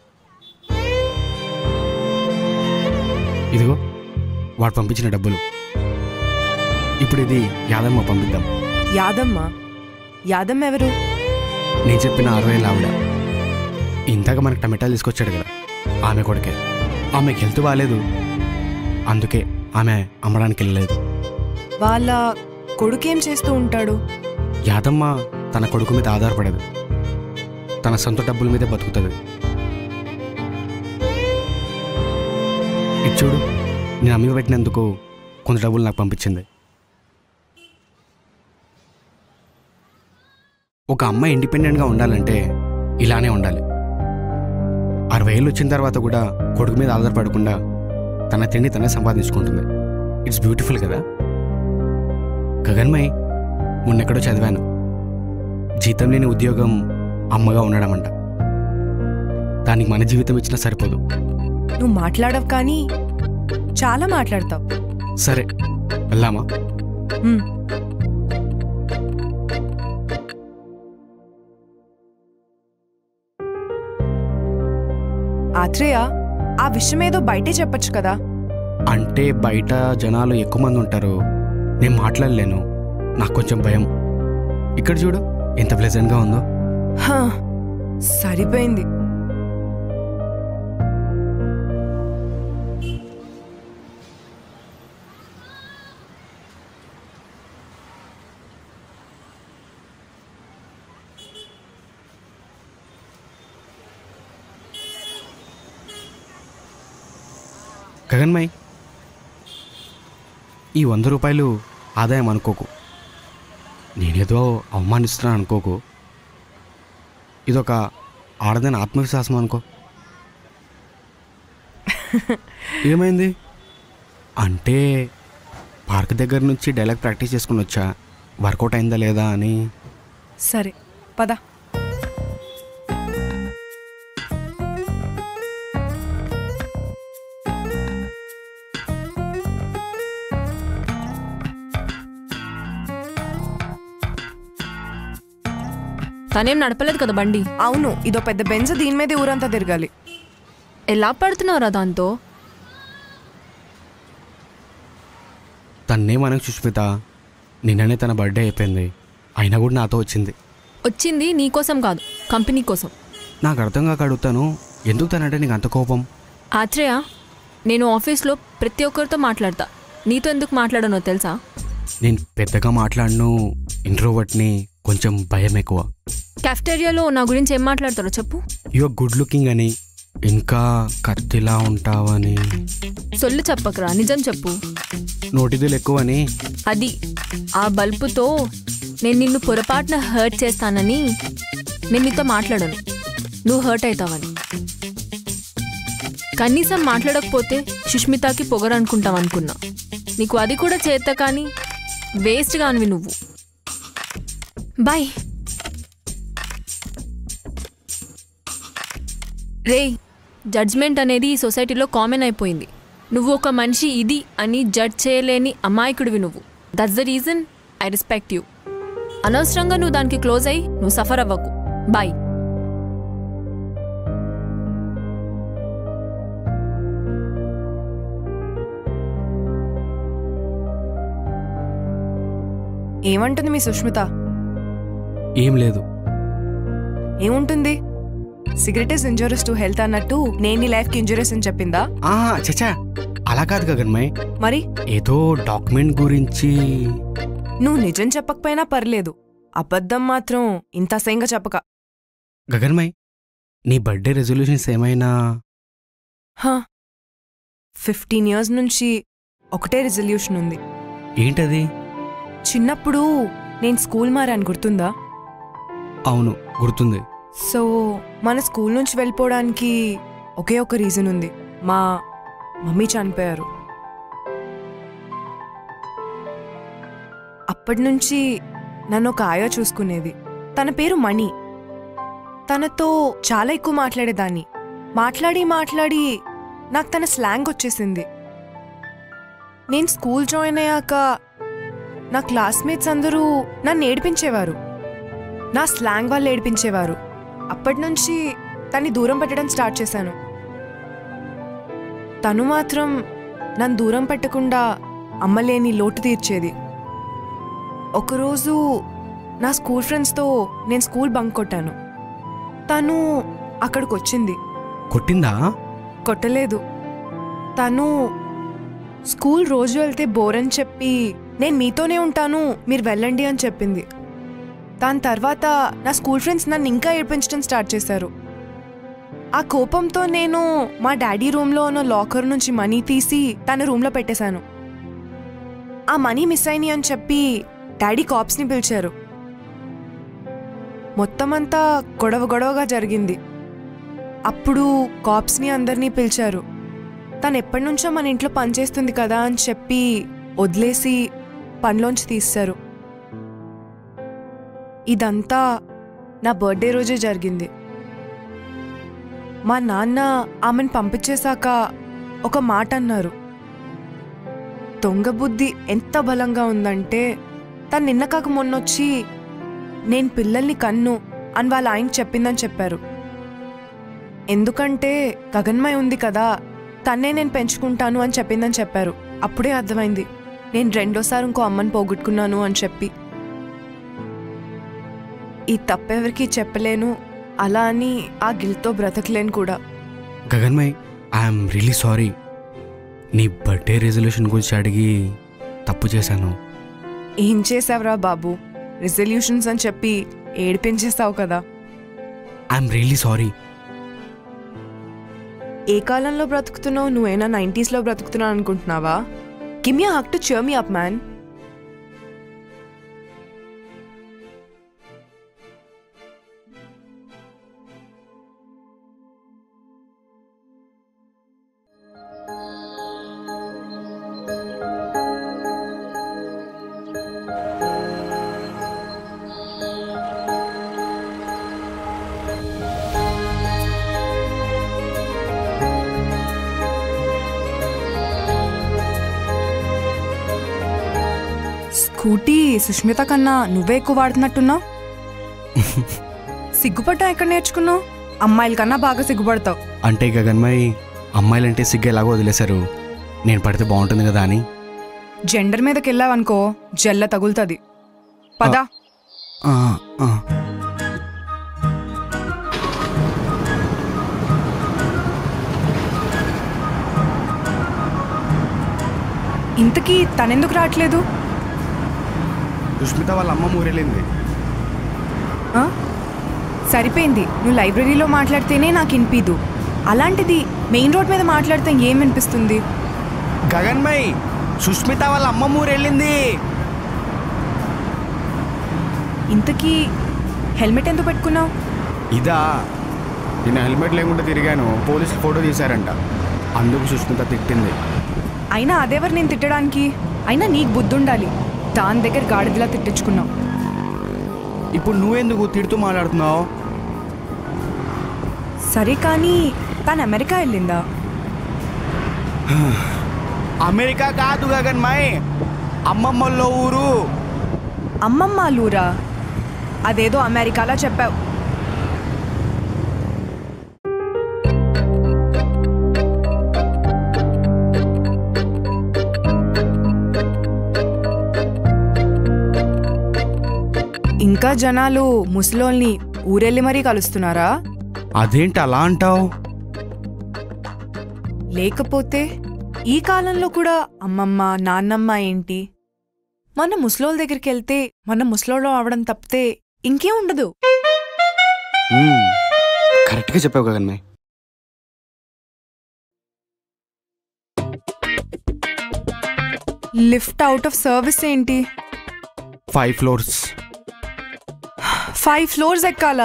ఇదిగో వాడు పంపించిన డబ్బులు ఇప్పుడు ఇది యాదమ్మ పంపిద్దాం యాదమ్మ యాదమ్మ ఎవరు నేను చెప్పిన అరవై ఏళ్ళ ఆవిడ ఇంతగా మనకు టమాటాలు తీసుకొచ్చాడు కదా ఆమె కొడుకే ఆమెకి హెల్త్ బాగాలేదు అందుకే ఆమె అమ్మడానికి వెళ్ళలేదు వాళ్ళ కొడుకేం చేస్తూ ఉంటాడు యాదమ్మ తన కొడుకు మీద ఆధారపడదు తన సొంత డబ్బుల మీదే బతుకుతుంది ఇది చూడు నేను అమ్మి పెట్టినందుకు కొంత డబ్బులు నాకు పంపించింది ఒక అమ్మాయి ఇండిపెండెంట్గా ఉండాలంటే ఇలానే ఉండాలి అరవై ఏళ్ళు వచ్చిన తర్వాత కూడా కొడుకు మీద ఆధారపడకుండా తన తిండి తనే సంపాదించుకుంటుంది ఇట్స్ బ్యూటిఫుల్ కదా గగన్మయ్ మొన్నెక్కడో చదివాను జీతం లేని ఉద్యోగం అమ్మగా ఉండడం అంట దానికి మన జీవితం ఇచ్చినా సరిపోదు నువ్వు మాట్లాడవు కానీ చాలా మాట్లాడతావు సరే వెళ్దామా మ్మ్. ఆత్రేయ ఆ విషయం ఏదో బయటే చెప్పొచ్చు కదా అంటే బయట జనాలు ఎక్కువ మంది ఉంటారు నేను మాట్లాడలేను నాకు కొంచెం భయం ఇక్కడ చూడు ఎంత ప్లెజెంట్గా ఉందో హా, సరిపోయింది గగన్మయ్ ఈ వంద రూపాయలు ఆదాయం అనుకోకు నేనేదో అవమానిస్తున్నాను అనుకోకు ఇదొక ఆడదైన ఆత్మవిశ్వాసం అనుకో ఏమైంది అంటే పార్క్ దగ్గర నుంచి డైలాగ్ ప్రాక్టీస్ చేసుకుని వచ్చా వర్కౌట్ అయిందా లేదా అని సరే పద తనేం నడపలేదు కదా బండి అవును ఇదో పెద్ద బెంజ్ దీని మీదే ఊరంతా తిరగాలి ఎలా పడుతున్నావురా దాంతో తన్నే మనకు సుష్మిత నిన్ననే తన బర్త్డే అయిపోయింది అయినా కూడా నాతో వచ్చింది వచ్చింది నీకోసం కాదు కంపెనీ కోసం నాకు అర్థం కాక అడుగుతాను ఎందుకు తనంటే నీకు అంత కోపం ఆత్రేయ నేను ఆఫీస్లో ప్రతి ఒక్కరితో మాట్లాడతా నీతో ఎందుకు మాట్లాడనో తెలుసా నేను పెద్దగా మాట్లాడను ఇంట్రోవర్ట్ని కొంచెం భయం ఎక్కువ కెఫ్టేరియాలో నా గురించి ఏం మాట్లాడతారో చెప్పు యువర్ గుడ్ లుకింగ్ అని ఇంకా కత్తిలా ఉంటావని సొల్లు చెప్పకరా నిజం చెప్పు నోటిదులు ఎక్కువని అది ఆ బల్బుతో నేను నిన్ను పొరపాటున హర్ట్ చేస్తానని నేను నీతో మాట్లాడను నువ్వు హర్ట్ అవుతావని కనీసం మాట్లాడకపోతే సుష్మితకి పొగరనుకుంటాం అనుకున్నా నీకు అది కూడా చేత కానీ వేస్ట్ కానివి నువ్వు బాయ్ రే జడ్జ్మెంట్ అనేది ఈ సొసైటీలో కామన్ అయిపోయింది నువ్వు ఒక మనిషి ఇది అని జడ్జ్ చేయలేని అమాయకుడివి నువ్వు that's the reason I respect you అనవసరంగా నువ్వు దానికి క్లోజ్ అయ్యి నువ్వు సఫర్ అవ్వకు బాయ్ ఏమంటుంది మీ సుష్మిత ఏం లేదు ఏముంటుంది cigarette is injurious to health అన్నట్టు నేను నీ లైఫ్ కి ఇంజూరియస్ అని చెప్పిందా ఆ, చచ్చా అలా కాదు గగన్మయ్ మరి ఏదో డాక్యుమెంట్ గురించి నువ్వు నిజం చెప్పకపోయినా పర్లేదు అబద్ధం మాత్రం ఇంత అసహ్యంగా చెప్పక గగన్మయ్ నీ బర్త్డే రెజల్యూషన్స్ ఏమైనా హా ఫిఫ్టీన్ ఇయర్స్ నుంచి ఒకటే రిజల్యూషన్ ఉంది ఏంటది చిన్నప్పుడు నేను స్కూల్ మారాను గుర్తుందా అవును గుర్తుంది సో మన స్కూల్ నుంచి వెళ్ళిపోవడానికి ఒకే ఒక రీజన్ ఉంది మా మమ్మీ చనిపోయారు అప్పటి నుంచి నన్ను ఒక ఆయా చూసుకునేది తన పేరు మణి తనతో చాలా ఎక్కువ మాట్లాడేదాన్ని మాట్లాడి మాట్లాడి నాకు తన స్లాంగ్ వచ్చేసింది నేను స్కూల్ జాయిన్ అయ్యాక నా క్లాస్మేట్స్ అందరూ నన్ను ఏడిపించేవారు నా స్లాంగ్ వాళ్ళు ఏడిపించేవారు అప్పటి నుంచి తన్ని దూరం పెట్టడం స్టార్ట్ చేశాను తను మాత్రం నన్ను దూరం పెట్టకుండా అమ్మలేని లోటు తీర్చేది ఒకరోజు నా స్కూల్ ఫ్రెండ్స్తో నేను స్కూల్ బంక్ కొట్టాను తను అక్కడికి వచ్చింది కొట్టిందా కొట్టలేదు తను స్కూల్ రోజు వెళ్తే బోర్ అని చెప్పి నేను మీతోనే ఉంటాను మీరు వెళ్ళండి అని చెప్పింది దాని తర్వాత నా స్కూల్ ఫ్రెండ్స్ నన్ను ఇంకా ఏడిపించడం స్టార్ట్ చేశారు ఆ కోపంతో నేను మా డాడీ రూమ్లో ఉన్న లాకర్ నుంచి మనీ తీసి తన రూమ్లో పెట్టేశాను ఆ మనీ మిస్ అయినాయి అని చెప్పి డాడీ కాప్స్ని పిలిచారు మొత్తం అంతా గొడవ గొడవగా జరిగింది అప్పుడు కాప్స్ని అందరినీ పిలిచారు తను ఎప్పటి నుంచో మన ఇంట్లో పనిచేస్తుంది కదా అని చెప్పి వదిలేసి పనిలోంచి తీస్తారు ఇదంతా నా బర్త్డే రోజే జరిగింది మా నాన్న ఆమెను పంపించేశాక ఒక మాట అన్నారు దొంగ బుద్ధి ఎంత బలంగా ఉందంటే తను నిన్న కాక మొన్నొచ్చి నేను పిల్లల్ని కన్ను అని వాళ్ళ ఆయనకి చెప్పిందని చెప్పారు ఎందుకంటే గగన్మయ ఉంది కదా తన్నే నేను పెంచుకుంటాను అని చెప్పిందని చెప్పారు అప్పుడే అర్థమైంది నేను రెండోసారి ఇంకో అమ్మని పోగొట్టుకున్నాను అని చెప్పి ఈ తప్పెవరికి చెప్పలేను అలా అని ఆ గిల్తో బ్రతకలేను కూడా గగన్మయ్ ఐఎమ్ రియలీ సారీ నీ బర్త్డే రెజల్యూషన్ గురించి అడిగి తప్పు చేశాను ఏం చేసావురా బాబు రిజల్యూషన్స్ అని చెప్పి ఏడిపించేస్తావు కదా ఐఎమ్ రియలీ సారీ ఏ కాలంలో బ్రతుకుతున్నావు నువ్వేనా నైంటీస్లో బ్రతుకుతున్నావు అనుకుంటున్నావా gimme you hug to cheer me up man scooty Sushmita కన్నా నువ్వే ఎక్కువ వాడుతున్నట్టున్నావు సిగ్గుపడ్డా ఎక్కడ నేర్చుకున్నావు అమ్మాయిల కన్నా బాగా సిగ్గుపడతావు అంటే గగన్మయ్ అమ్మాయిలంటే సిగ్గు ఎలాగో వదిలేశారు నేను పడితే బాగుంటుంది కదా అని జెండర్ మీదకి వెళ్ళావనుకో జల్ల తగులుతుంది పదా ఆ, ఆ. ఇంతకీ తనెందుకు రావట్లేదు సుష్మిత వాళ్ళ అమ్మ ఊరెళ్ళింది ఆ? సరిపోయింది నువ్వు లైబ్రరీలో మాట్లాడితేనే నాకు వినిపిదు అలాంటిది మెయిన్ రోడ్ మీద మాట్లాడితే ఏం వినిపిస్తుంది గగన్మయ్ సుష్మిత వాళ్ళ అమ్మమ్మ ఊరు వెళ్ళింది ఇంతకీ హెల్మెట్ ఎందుకు పెట్టుకున్నావు ఇదా నేను హెల్మెట్ లేకుండా తిరిగాను పోలీసులు ఫోటో తీశారంట అందుకు సుష్మిత తిట్టింది అయినా అదెవరు నేను తిట్టడానికి అయినా నీకు బుద్ధి ఉండాలి దాని దగ్గర గాడిదలా తిట్టించుకున్నావు ఇప్పుడు నువ్వెందుకు తిడుతూ మాట్లాడుతున్నావు సరే కానీ తను అమెరికా వెళ్ళిందా అమెరికా కాదు గగన్మయ్ అమ్మమ్మల్లో ఊరు అమ్మమ్మ లూరా అదేదో అమెరికాలో చెప్పావు ఇంకా జనాలు ముసలోల్ని ఊరెళ్ళి మరీ కలుస్తున్నారా అదేంటి అలా అంటావు లేకపోతే ఈ కాలంలో కూడా అమ్మమ్మ నాన్నమ్మ ఏంటి మన ముసలోళ్ళ దగ్గరికి వెళ్తే మన ముసలోళ్ళు అవడం తప్పితే ఇంకేం ఉండదు కరెక్ట్గా చెప్పావు Gaganmay lift out of service ఏంటి ఫైవ్ ఫ్లోర్స్ ఫైవ్ ఫ్లోర్స్ ఎక్కాలా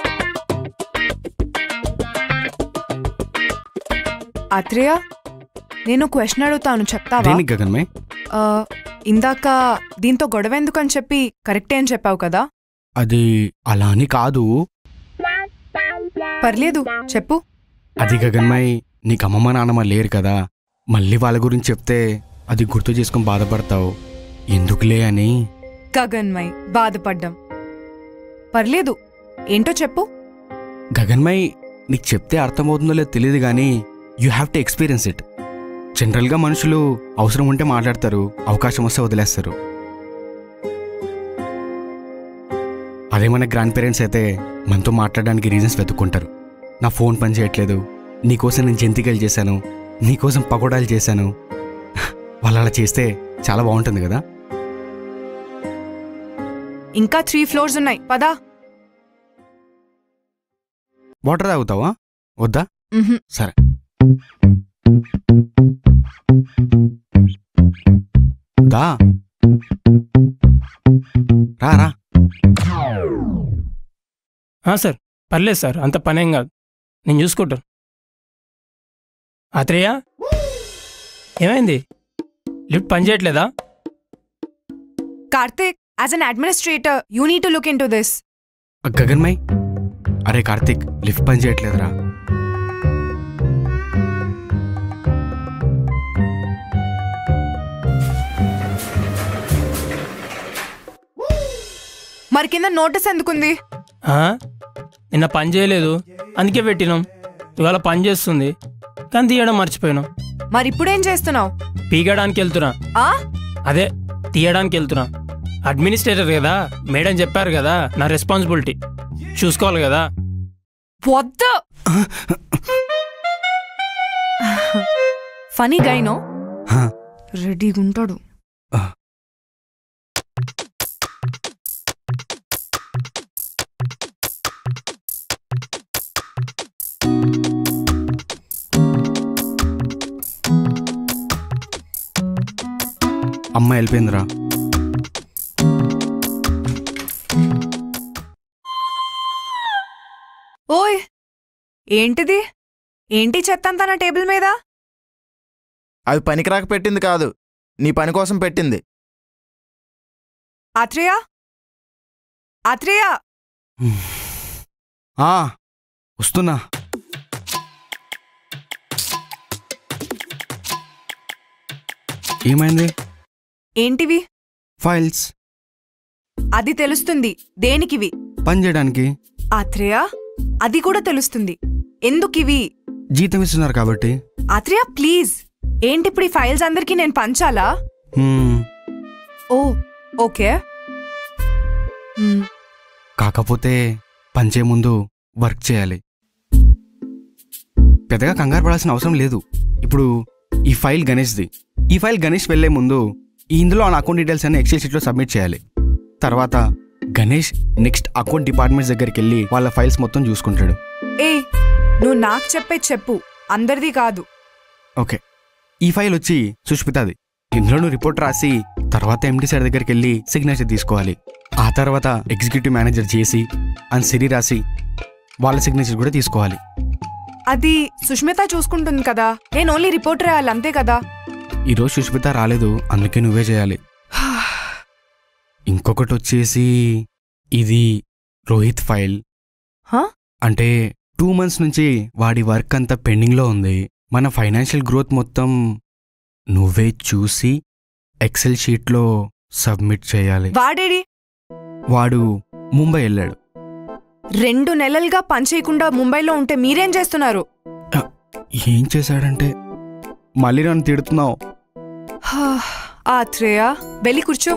అత్రేయ నేను క్వశ్చన్ అడుగుతాను చెప్తావా దేనికి గగన్మయ్ ఆ, ఇందాక దీంతో గొడవ ఎందుకని చెప్పి కరెక్టే అని చెప్పావు కదా అది అలా అని కాదు పర్లేదు చెప్పు అది గగన్మయ్ నీకు అమ్మమ్మ నాన్నమ్మ లేరు కదా మళ్ళీ వాళ్ళ గురించి చెప్తే అది గుర్తు చేసుకొని బాధపడతావు ఎందుకులే అని గగన్మయ్ బాధపడ్డం పర్లేదు ఏంటో చెప్పు గగన్మయ్ నీకు చెప్తే అర్థమవుతుందో లేదో తెలియదు కానీ you have to experience it జనరల్గా మనుషులు అవసరం ఉంటే మాట్లాడతారు అవకాశం వస్తే వదిలేస్తారు అదే మన గ్రాండ్ పేరెంట్స్ అయితే మనతో మాట్లాడడానికి రీజన్స్ వెతుక్కుంటారు నా ఫోన్ పని చేయట్లేదు నీకోసం నేను జంతికలు చేశాను నీకోసం పకోడాలు చేశాను వాళ్ళు అలా చేస్తే చాలా బాగుంటుంది కదా ఇంకా త్రీ ఫ్లోర్స్ ఉన్నాయి పదా వాటర్ తాగుతావా వద్దా మ్హూ. సరే దా రా రా ఆ, సార్ పర్లేదు సార్ అంత పనేం కాదు నేను చూసుకుంటాను ఆత్రేయ ఏమైంది లిఫ్ట్ పని చేయట్లేదా Karthik as an administrator you need to look into this Gaganmay అరే కార్తిక్ లిఫ్ట్ పని చేయట్లేదురా మరి కింద నోటీస్ ఎందుకుంది ఆ? నిన్న పని చేయలేదు అందుకే పెట్టినాం ఇవాళ పని చేస్తుంది కానీ తీయడం మర్చిపోయినాం మరి ఇప్పుడేం చేస్తున్నావు పీకడానికి వెళ్తున్నా ఆ అదే తీయడానికి వెళ్తున్నా అడ్మినిస్ట్రేటర్ కదా మేడం చెప్పారు కదా నా రెస్పాన్సిబిలిటీ చూసుకోవాలి కదా వద్దు ఫనీ గైనో రెడీగా ఉంటాడు అమ్మ వెళ్ళిపోయిందిరా ఓయ్ ఏంటిది ఏంటి చెత్త అంతా నా టేబుల్ మీద అవి పనికిరాక పెట్టింది కాదు నీ పని కోసం పెట్టింది ఆత్రేయ ఆత్రేయ ఆ, వస్తున్నా ఏమైంది ఏంటివి ఫైల్స్ అది తెలుస్తుంది దేనికివి పని చేయడానికి ఆత్రేయ అది కూడా తెలుస్తుంది ఎందుకివి జీతం ఇస్తున్నారు కాబట్టి ఆత్రేయ ప్లీజ్ ఏంటి ఇప్పుడు ఈ ఫైల్స్ అందరికీ నేను పంచాలా హ్మ్, ఓ ఓకే మ్మ్. కాకపోతే పనిచే ముందు వర్క్ చేయాలి పెద్దగా కంగారు పడాల్సిన అవసరం లేదు ఇప్పుడు ఈ ఫైల్ గణేష్ది ఈ ఫైల్ గణేష్ వెళ్లే ముందు ఈ ఇందులో ఆ అకౌంట్ డీటెయిల్స్ అన్ని ఎక్సెల్ షీట్లో సబ్మిట్ చేయాలి తర్వాత గణేష్ నెక్స్ట్ అకౌంట్ డిపార్ట్మెంట్స్ దగ్గరికి వెళ్ళి వాళ్ళ ఫైల్స్ మొత్తం చూసుకుంటాడు ఏ నువ్వు నాకు చెప్పే చెప్పు అందరిది కాదు ఓకే ఈ ఫైల్ వచ్చి సుష్మితాది ఇందులో నువ్వు రిపోర్ట్ రాసి తర్వాత ఎండి సార్ దగ్గరికి వెళ్ళి సిగ్నేచర్ తీసుకోవాలి ఆ తర్వాత ఎగ్జిక్యూటివ్ మేనేజర్ చేసి అండ్ సిరి రాసి వాళ్ళ సిగ్నేచర్ కూడా తీసుకోవాలి అది సుష్మిత చూసుకుంటుంది కదా నేను ఓన్లీ రిపోర్ట్ రాయాలి అంతే కదా ఈరోజు సుష్మిత రాలేదు అందుకే నువ్వే చేయాలి ఇంకొకటి వచ్చేసి ఇది రోహిత్ ఫైల్ హా? అంటే టూ మంత్స్ నుంచి వాడి వర్క్ అంతా పెండింగ్లో ఉంది మన ఫైనాన్షియల్ గ్రోత్ మొత్తం నువ్వే చూసి ఎక్సెల్ షీట్లో సబ్మిట్ చేయాలి వాడేడి వాడు ముంబై వెళ్ళాడు రెండు నెలలుగా పని చేయకుండా ముంబైలో ఉంటే మీరేం చేస్తున్నారు ఏం చేశాడంటే మళ్ళీ నన్ను తిడుతున్నావు హా, ఆత్రేయ వెళ్ళి కూర్చో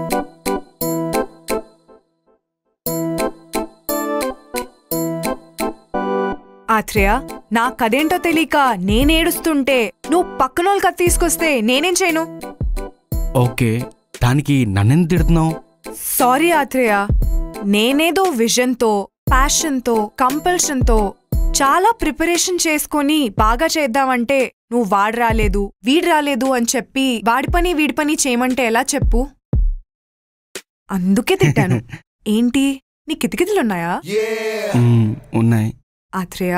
ఆత్రేయ నా కదేంటో తెలియక నేనేడుస్తుంటే నువ్వు పక్కనోళ్ళ కథ తీసుకొస్తే నేనేం చేయను ఓకే దానికి నన్నెందుకు తిడుతున్నావు సారీ ఆత్రేయ నేనేదో విజన్తో ప్యాషన్తో కంపల్షన్తో చాలా ప్రిపరేషన్ చేసుకొని బాగా చేద్దామంటే నువ్వు వాడు రాలేదు వీడు రాలేదు అని చెప్పి వాడి పని వీడి పని చేయమంటే ఎలా చెప్పు అందుకే తిట్టాను ఏంటి నీ కితికితులున్నాయా మ్మ్, ఉన్నాయి ఆత్రేయ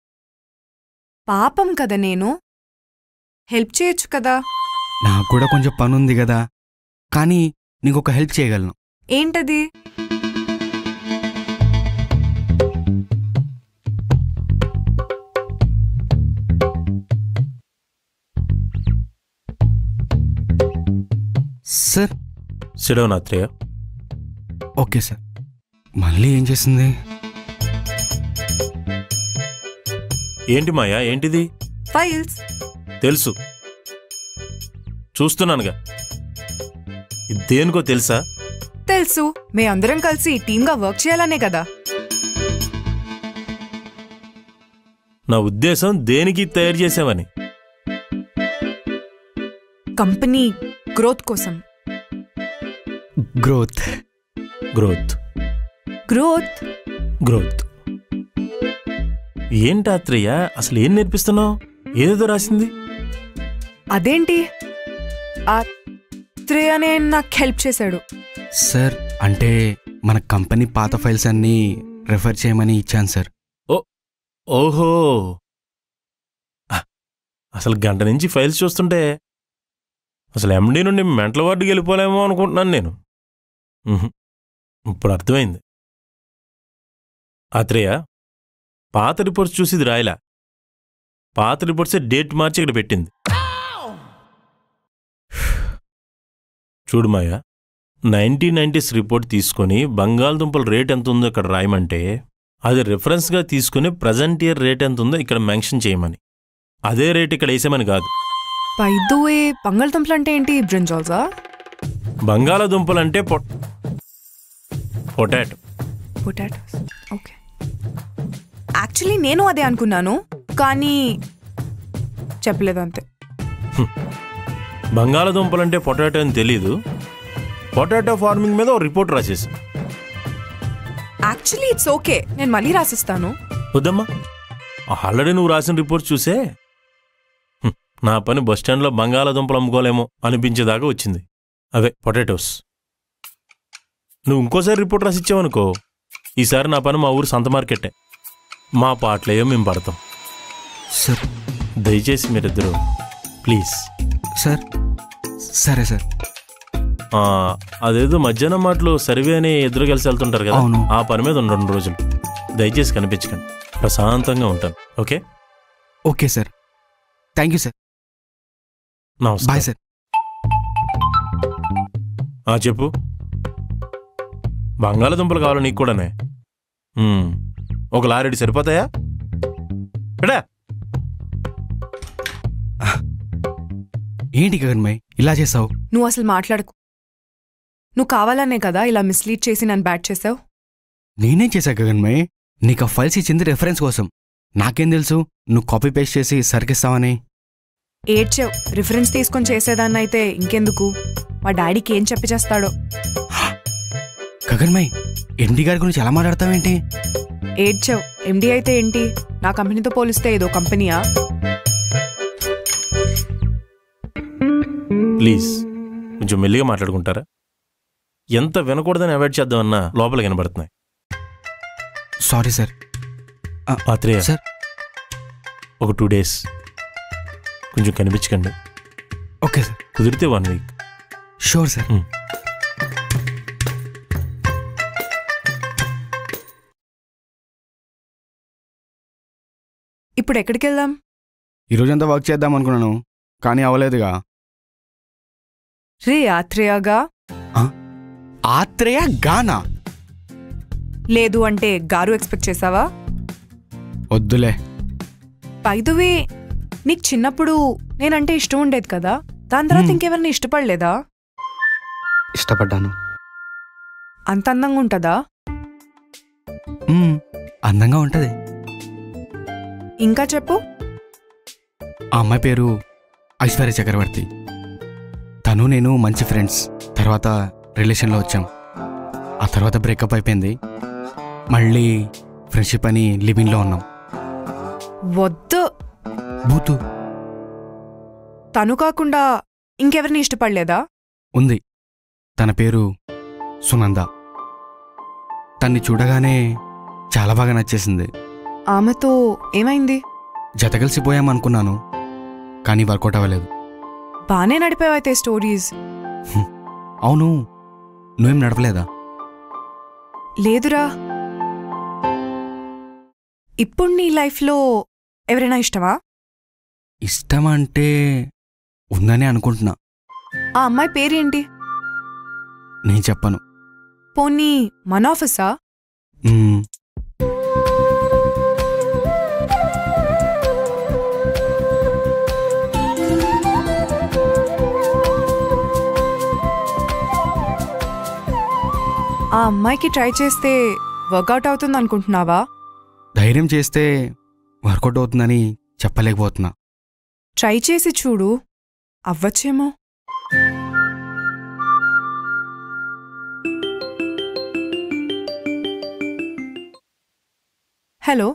పాపం కదా నేను హెల్ప్ చేయొచ్చు కదా నాకు కూడా కొంచెం పని ఉంది కదా కానీ నీకు ఒక హెల్ప్ చేయగలను ఏంటది sir sit down Atreya okay sir మళ్ళీ ఏం చేసింది ఏంటి మాయా ఏంటిది ఫైల్స్ తెలుసు చూస్తున్నానుగా ఇది దేనికో తెలుసా తెలుసు మే అందరం కలిసి టీమ్గా వర్క్ చేయాలనే కదా నా ఉద్దేశం దేనికి తయారు చేసావని కంపెనీ గ్రోత్ కోసం గ్రోత్ గ్రోత్ గ్రోత్ గ్రోత్ ఏంటి ఆత్రేయ అసలు ఏం నేర్పిస్తున్నావు ఏదేదో రాసింది అదేంటి ఆ త్రేయనే నాకు హెల్ప్ చేశాడు సార్ అంటే మన కంపెనీ పాత ఫైల్స్ అన్నీ రెఫర్ చేయమని ఇచ్చాను సార్ ఓ ఓహో ఆ, అసలు గంట నుంచి ఫైల్స్ చూస్తుంటే అసలు ఎండి నుండి మెంటల్ వార్డుకి వెళ్ళిపోలేమో అనుకుంటున్నాను నేను ఉహు, ఇప్పుడు అర్థమైంది ఆత్రేయ పాత రిపోర్ట్స్ చూసి ఇది రాయలా పాత రిపోర్ట్సే డేట్ మార్చి ఇక్కడ పెట్టింది చూడు మాయా నైన్టీన్ నైంటీస్ రిపోర్ట్ తీసుకొని బంగాళదుంపల రేట్ ఎంత ఉందో ఇక్కడ రాయమంటే అది రిఫరెన్స్గా తీసుకుని ప్రజెంట్ ఇయర్ రేట్ ఎంత ఉందో ఇక్కడ మెన్షన్ చేయమని అదే రేట్ ఇక్కడ వేసామని కాదు పైదువే బంగాళదుంపలు అంటే ఏంటి బ్రింజాల్సా బంగాళదుంపలు అంటే pot potato potatoes okay actually నేను అదే అనుకున్నాను కానీ చెప్పలేదు అంతే బంగాళదుంపలు అంటే పొటాటో అని తెలీదు పొటాటో ఫార్మింగ్ మీద ఓ రిపోర్ట్ రాసేసి యాక్చువల్లీ ఇట్స్ ఓకే నేను మళ్ళీ రాసిస్తాను వద్దమ్మా ఆల్రెడీ నువ్వు రాసిన రిపోర్ట్ చూసే హ్మ్, నా పని బస్ స్టాండ్లో బంగాళదుంపలు అమ్ముకోలేమో అనిపించేదాకా వచ్చింది అవే పొటాటోస్ నువ్వు ఇంకోసారి రిపోర్ట్ రాసిచ్చావనుకో ఈసారి నా పని మా ఊరు సంత మార్కెట్టే మా పాటలేయో మేము పడతాం సార్ దయచేసి మీరిద్దరూ ప్లీజ్ సార్ సరే సార్ ఆ, అదేదో మధ్యాహ్నం మాటలు సర్వే అని ఇద్దరు కలిసి వెళ్తుంటారు కదా అవును. ఆ పని మీద ఉన్న రెండు రోజులు దయచేసి కనిపించకండి ప్రశాంతంగా ఉంటాను okay okay sir thank you sir నమస్తే బాయ్ సార్ ఆ చెప్పు బంగాళదుంపలు కావాలి నీకు కూడానే ఉమ్, ఒక లారెడి సరిపోతాయా ఎడా ఏంటి గగన్మయ్ ఇలా చేసావు నువ్వు అసలు మాట్లాడకు నువ్వు కావాలనే కదా ఇలా మిస్లీడ్ చేసి నన్ను బ్యాట్ చేసావు నేనేం చేశా గగన్మయ్ నీకు ఆ ఫైల్స్ ఇచ్చింది రెఫరెన్స్ కోసం నాకేం తెలుసు నువ్వు కాపీ పేస్ట్ చేసి సరికిస్తావని ఏడ్చావు రిఫరెన్స్ తీసుకొని చేసేదాన్ని అయితే ఇంకెందుకు మా డాడీకి ఏం చెప్పి చేస్తాడో గగన్మయ్ ఎండి గారి గురించి ఎలా మాట్లాడతావేంటి ఏడ్చావు ఎండి అయితే ఏంటి నా కంపెనీతో పోలిస్తే ఏదో కంపెనీయా ప్లీజ్ కొంచెం మెల్లిగా మాట్లాడుకుంటారా ఎంత వినకూడదని అవాయిడ్ చేద్దామన్నా లోపల వినబడుతున్నాయి సారీ సార్ ఆత్రేయ సార్ ఒక టూ డేస్ కొంచెం కనిపించకండి ఓకే సార్ కుదిరితే వన్ వీక్ షూర్ సార్ ఇప్పుడు ఎక్కడికి వెళ్దాం ఈరోజంతా వర్క్ చేద్దాం అనుకున్నాను కానీ అవ్వలేదుగా రే ఆత్రేయగా ఆత్రేయ గానా లేదు అంటే గారు ఎక్స్పెక్ట్ చేసావా వద్దులే పైదువే నీకు చిన్నప్పుడు నేనంటే ఇష్టం ఉండేది కదా దాని తర్వాత ఇంకెవరిని ఇష్టపడలేదా ఇష్టపడ్డాను అంత అందంగా ఉంటుందా మ్మ్, అందంగా ఉంటది ఇంకా చెప్పు ఆ అమ్మాయి పేరు ఐశ్వర్య చక్రవర్తి తను నేను మంచి ఫ్రెండ్స్ తర్వాత రిలేషన్లో వచ్చాం ఆ తర్వాత బ్రేకప్ అయిపోయింది మళ్ళీ ఫ్రెండ్షిప్ అని లివింగ్లో ఉన్నాం వద్దు బూతు తను కాకుండా ఇంకెవరిని ఇష్టపడలేదా ఉంది తన పేరు సునంద తన్ని చూడగానే చాలా బాగా నచ్చేసింది ఆమెతో ఏమైంది జత కలిసిపోయాం అనుకున్నాను కానీ వర్కౌట్ అవ్వలేదు బానే నడిపావైతే స్టోరీస్ అవును నువ్వేం నడపలేదా లేదురా ఇప్పుడు నీ లైఫ్లో ఎవరైనా ఇష్టమా ఇష్టం అంటే ఉందని అనుకుంటున్నా ఆ అమ్మాయి పేరేంటి నేను చెప్పను పోనీ మన ఆఫీసా మ్మ్, ఆ అమ్మాయికి ట్రై చేస్తే వర్కౌట్ అవుతుంది అనుకుంటున్నావా ధైర్యం చేస్తే వర్కౌట్ అవుతుందని చెప్పలేకపోతున్నా ట్రై చేసి చూడు అవ్వచ్చేమో హలో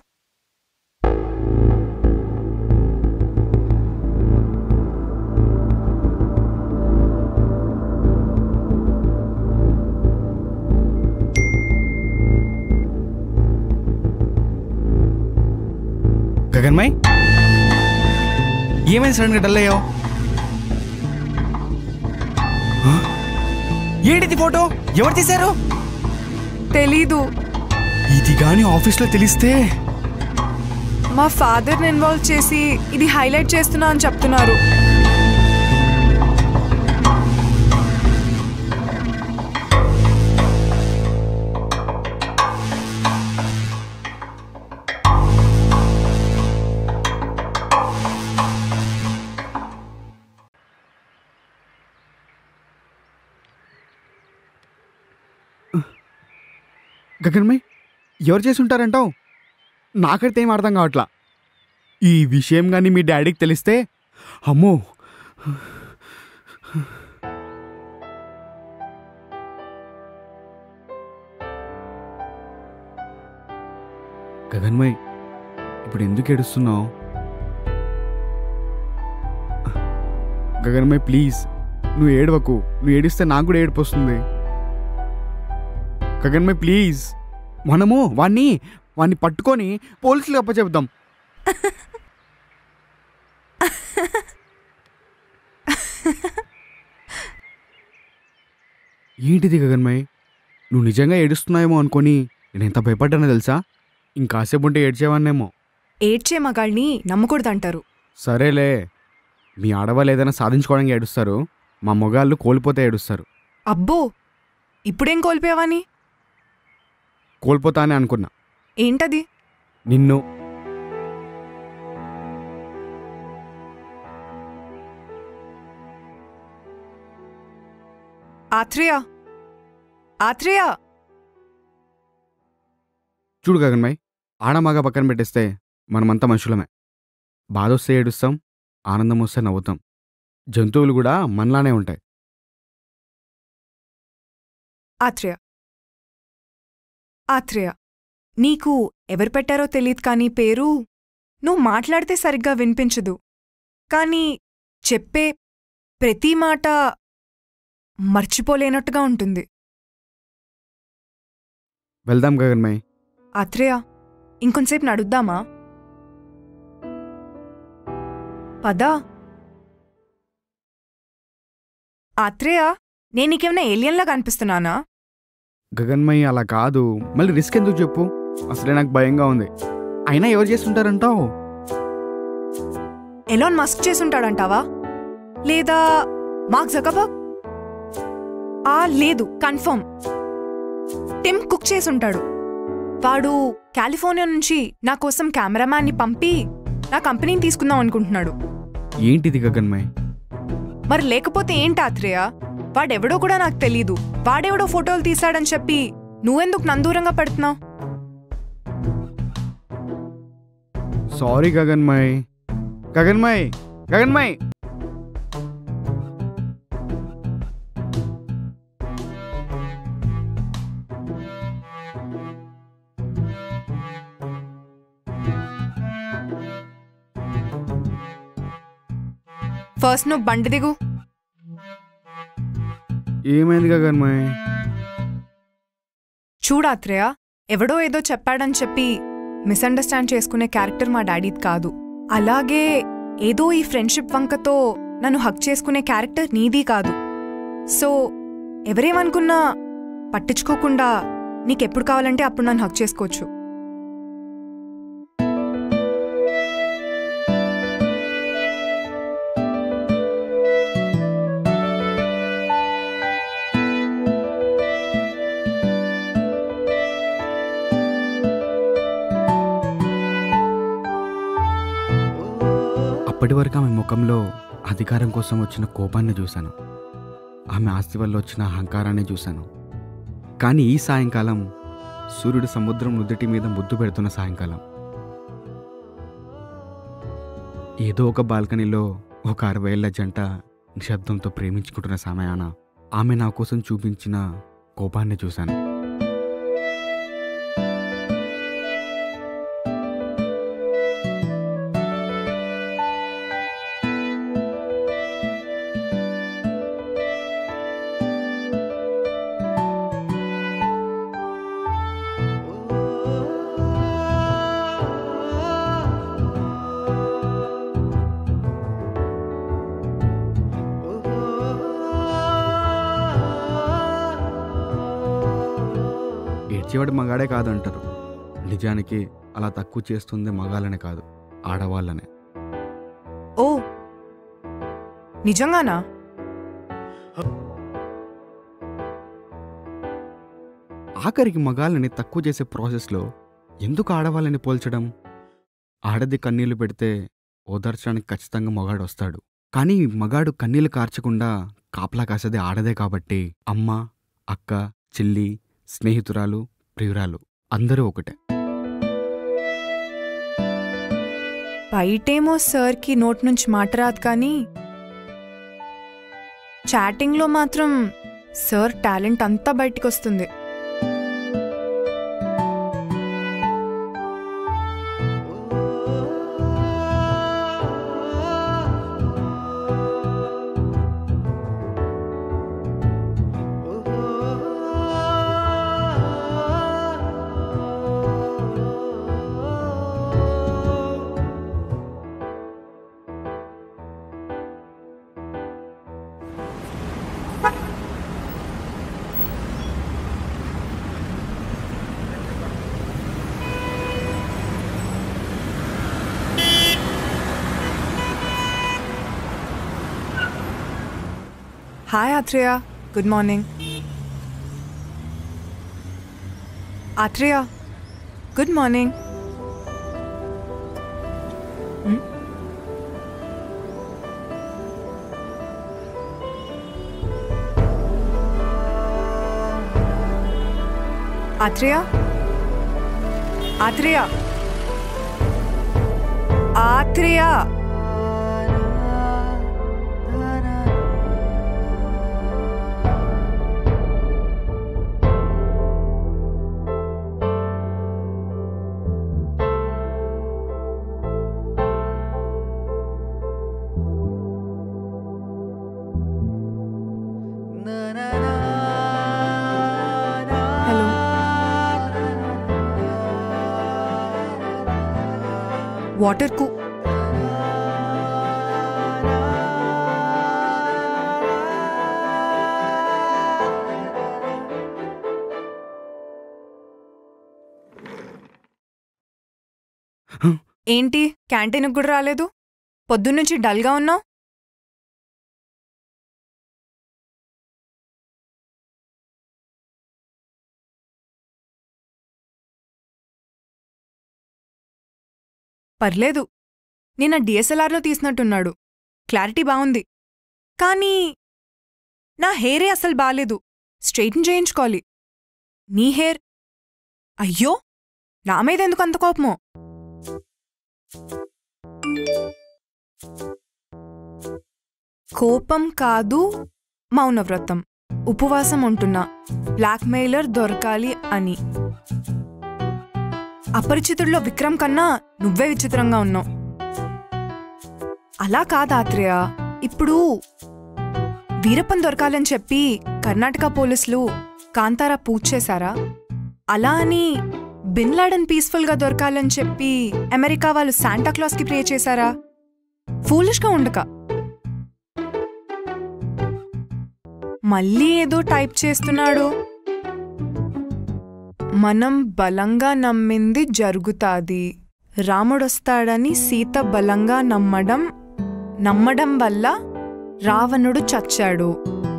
గగన్మయ్ ఏమైంది సడన్గా డల్ అయ్యావు హ? ఏంటిది ఫోటో ఎవరు తీశారు తెలీదు ఇది గాని ఆఫీస్లో తెలిస్తే మా ఫాదర్ని ఇన్వాల్వ్ చేసి ఇది హైలైట్ చేస్తున్నా అని చెప్తున్నారు గగన్మయ్ ఎవరు చేసి ఉంటారంటావు నాకైతే ఏం అర్థం కావట్లా ఈ విషయం కానీ మీ డాడీకి తెలిస్తే అమ్మో గగన్మయ్ ఇప్పుడు ఎందుకు ఏడుస్తున్నావు గగన్మయ్ ప్లీజ్ నువ్వు ఏడవకు నువ్వు ఏడిస్తే నాకు కూడా ఏడుపు వస్తుంది గగన్మయ్ ప్లీజ్ మనము వాణ్ణి వాణ్ణి పట్టుకొని పోలీసులకు అప్పచెప్దాం ఏంటిది గగన్మయ్ నువ్వు నిజంగా ఏడుస్తున్నాయేమో అనుకొని నేను ఎంత భయపడ్డానో తెలుసా ఇంకాసేపు ఉంటే ఏడ్చేవాన్నేమో ఏడ్చే మగాళ్ళని నమ్మకూడదంటారు సరేలే మీ ఆడవాళ్ళు ఏదైనా సాధించుకోవడానికి ఏడుస్తారు మా మొగాళ్ళు కోల్పోతే ఏడుస్తారు అబ్బో ఇప్పుడేం కోల్పోయావని కోల్పోతా అని అనుకున్నా ఏంటది నిన్ను ఆత్రేయ ఆత్రేయ చూడు గగన్మయ్ ఆడమగ పక్కన పెట్టేస్తే మనమంతా మనుషులమే బాధ వస్తే ఏడుస్తాం ఆనందం వస్తే నవ్వుతాం జంతువులు కూడా మనలానే ఉంటాయి ఆత్రేయ ఆత్రేయ నీకు ఎవరు పెట్టారో తెలియదు కానీ పేరు నువ్వు మాట్లాడితే సరిగ్గా వినిపించదు కానీ చెప్పే ప్రతి మాట మర్చిపోలేనట్టుగా ఉంటుంది వెళ్దాం గగన్మయ్ ఆత్రేయ ఇంకొంచేపు నడుద్దామా పదా ఆత్రేయ నేను నీకేమైనా ఏలియన్లా కనిపిస్తున్నానా గగన్మయ్ అలా కాదు మళ్ళీ రిస్క్ ఎందుకు చెప్పు అసలే నాకు భయంగా ఉంది అయినా ఎవరు చేస్తుంటారంటావు ఎలాన్ మస్క్ చేసుంటాడంటావా లేదా మార్క్ జకబర్గ్ ఆ లేదు కన్ఫర్మ్ టిమ్ కుక్ చేసుంటాడు వాడు కాలిఫోర్నియా నుంచి నా కోసం కెమెరామ్యాన్ని పంపి నా కంపెనీని తీసుకుందాం అనుకుంటున్నాడు ఏంటిది గగన్మయ్ మరి లేకపోతే ఏంటి ఆత్రేయ వాడెవడో కూడా నాకు తెలీదు వాడెవడో ఫోటోలు తీశాడని చెప్పి నువ్వెందుకు నందూరంగా పెడుతున్నావు సారీ గగన్మయ్ గగన్మయ్ గగన్మయ్ ఫస్ట్ నువ్వు బండి దిగు ఏమైంది గగన్మయ్ చూడాత్రేయ ఎవడో ఏదో చెప్పాడని చెప్పి మిస్అండర్స్టాండ్ చేసుకునే క్యారెక్టర్ మా డాడీది కాదు అలాగే ఏదో ఈ ఫ్రెండ్షిప్ వంకతో నన్ను హక్ చేసుకునే క్యారెక్టర్ నీది కాదు సో ఎవరేమనుకున్నా పట్టించుకోకుండా నీకెప్పుడు కావాలంటే అప్పుడు నన్ను హక్ చేసుకోవచ్చు అప్పటి వరకు ఆమె ముఖంలో అధికారం కోసం వచ్చిన కోపాన్ని చూశాను ఆమె ఆస్తి వల్ల వచ్చిన అహంకారాన్ని చూశాను కానీ ఈ సాయంకాలం సూర్యుడు సముద్రం నుదుటి మీద ముద్దు పెడుతున్న సాయంకాలం ఏదో ఒక బాల్కనీలో ఒక అరవై ఏళ్ల జంట నిశ్శబ్దంతో ప్రేమించుకుంటున్న సమయాన ఆమె నా కోసం చూపించిన కోపాన్ని చూశాను ఏడ్చేవాడు మగాడే కాదు అంటారు నిజానికి అలా తక్కువ చేస్తుంది మగాళ్ళనే కాదు ఆడవాళ్ళనే ఓ నిజంగానా ఆఖరికి మగాళ్ళని తక్కువ చేసే ప్రాసెస్లో ఎందుకు ఆడవాళ్ళని పోల్చడం ఆడది కన్నీళ్లు పెడితే ఓదార్చడానికి ఖచ్చితంగా మగాడు వస్తాడు కానీ మగాడు కన్నీళ్లు కార్చకుండా కాపలా కాసేది ఆడదే కాబట్టి అమ్మ అక్క చెల్లి స్నేహితురాలు ప్రియురాలు అందరూ ఒకటే బయటేమో సార్కి నోట్ నుంచి మాట రాదు కానీ చాటింగ్లో మాత్రం సార్ టాలెంట్ అంతా బయటికి వస్తుంది hi Atreya good morning Atreya good morning Atreya Atreya Atreya hello water కు ఏంటి క్యాంటీన్కి కూడా రాలేదు పొద్దున్నుంచి డల్గా ఉన్నావు పర్లేదు నిన్న డిఎస్ఎల్ఆర్లో తీసినట్టున్నాడు క్లారిటీ బాగుంది కానీ నా హెయిరే అసలు బాలేదు స్ట్రైటన్ చేయించుకోవాలి నీ హెయిర్ అయ్యో నా మీద ఎందుకు అంత కోపమో కోపం కాదు మౌనవ్రతం ఉపవాసం ఉంటున్నా బ్లాక్మెయిలర్ దొరకాలి అని అపరిచితుల్లో విక్రమ్ కన్నా నువ్వే విచిత్రంగా ఉన్నావు అలా కాదు ఆత్రేయ ఇప్పుడు వీరప్పన్ దొరకాలని చెప్పి కర్ణాటక పోలీసులు కాంతారా పూజ చేశారా అలా అని బిన్ లాడన్ పీస్ఫుల్గా దొరకాలని చెప్పి అమెరికా వాళ్ళు శాంటాక్లాస్కి ప్రే చేశారా ఫూలిష్గా ఉండక మళ్ళీ ఏదో టైప్ చేస్తున్నాడు మనం బలంగా నమ్మింది జరుగుతాది రాముడొస్తాడని సీత బలంగా నమ్మడం నమ్మడం వల్ల రావణుడు చచ్చాడు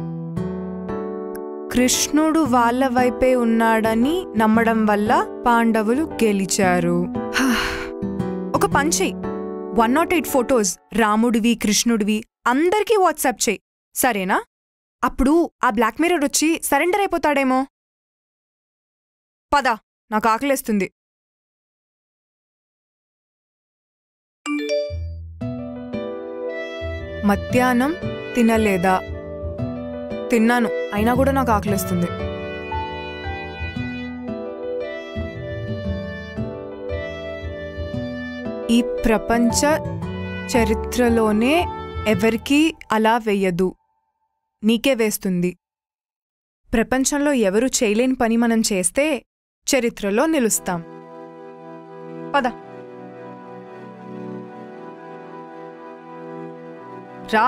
కృష్ణుడు వాళ్ళ వైపే ఉన్నాడని నమ్మడం వల్ల పాండవులు గెలిచారు హా. ఒక పని చెయ్యి వన్ నాట్ ఎయిట్ ఫొటోస్ రాముడివి కృష్ణుడివి అందరికీ వాట్సాప్ చెయ్యి సరేనా అప్పుడు ఆ బ్లాక్ మిర్రర్ వచ్చి సరెండర్ అయిపోతాడేమో పద నాకు ఆకలేస్తుంది మధ్యాహ్నం తినలేదా తిన్నాను అయినా కూడా నాకు ఆకలేస్తుంది ఈ ప్రపంచ చరిత్రలోనే ఎవరికీ అలా వెయ్యదు నీకే వేస్తుంది ప్రపంచంలో ఎవరు చేయలేని పని మనం చేస్తే చరిత్రలో నిలుస్తాం పద రా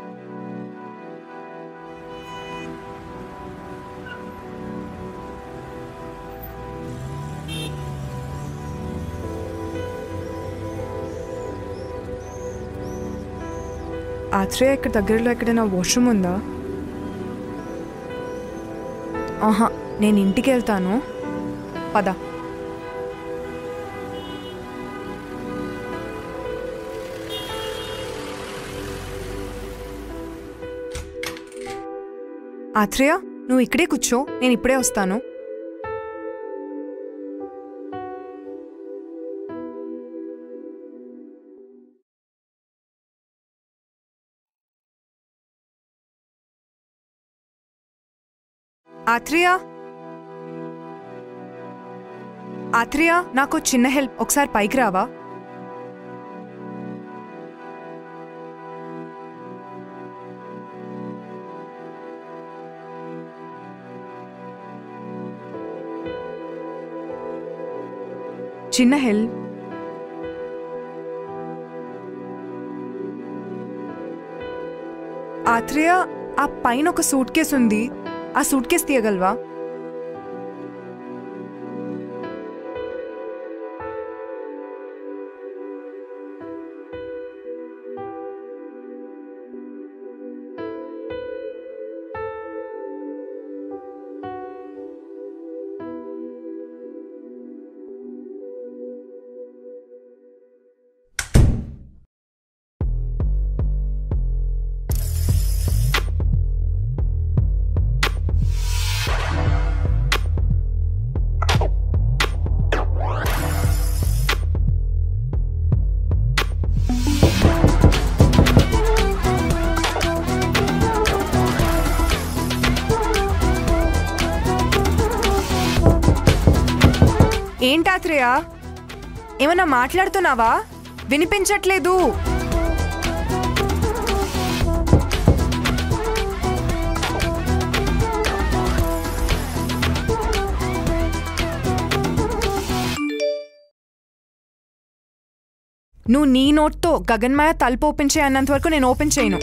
ఆత్రేయ ఇక్కడ దగ్గరలో ఎక్కడైనా వాష్రూమ్ ఉందా ఆహా నేను ఇంటికి వెళ్తాను పద ఆత్రేయ నువ్వు ఇక్కడే కూర్చో నేను ఇప్పుడే వస్తాను ఆత్రేయ ఆత్రేయ నాకు చిన్న హెల్ప్ ఒకసారి పైకి రావా చిన్న హెల్ప్ ఆత్రేయ ఆ పైన ఒక సూట్ కేస్ ఉంది ఆ సూట్ కేస్ తీయగలవా ఏంటాత్రేయ ఏమన్నా మాట్లాడుతున్నావా వినిపించట్లేదు నువ్వు నీ నోట్తో గగన్మాయ తలుపు ఓపెన్ చేయన్నంత వరకు నేను ఓపెన్ చేయను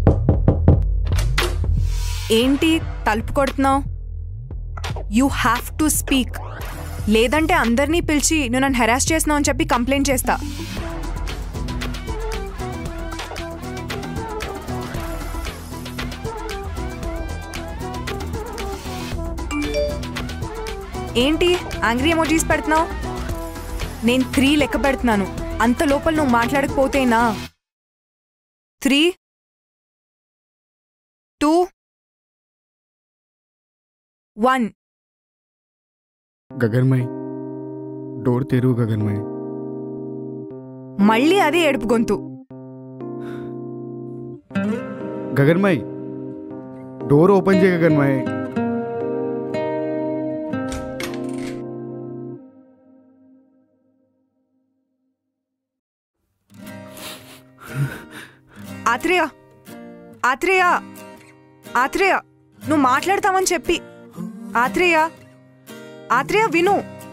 ఏంటి తలుపు కొడుతున్నావు యూ హ్యావ్ టు స్పీక్ లేదంటే అందరినీ పిలిచి నువ్వు నన్ను హెరాస్ చేస్తున్నావు అని చెప్పి కంప్లైంట్ చేస్తా ఏంటి యాంగ్రీ ఎమోజీస్ పెడుతున్నావు నేను త్రీ లెక్క పెడుతున్నాను అంత లోపల నువ్వు మాట్లాడకపోతేనా three two one Gaganmay door తెరువు గగన్మయ్ మళ్ళీ అదే ఏడుపు గొంతు గగన్మయ్ డోర్ ఓపెన్ చేయ గగన్మయ్ ఆత్రేయ ఆత్రేయ ఆత్రేయ నువ్వు మాట్లాడతావని చెప్పి ఆత్రేయ ఆత్రేయ విను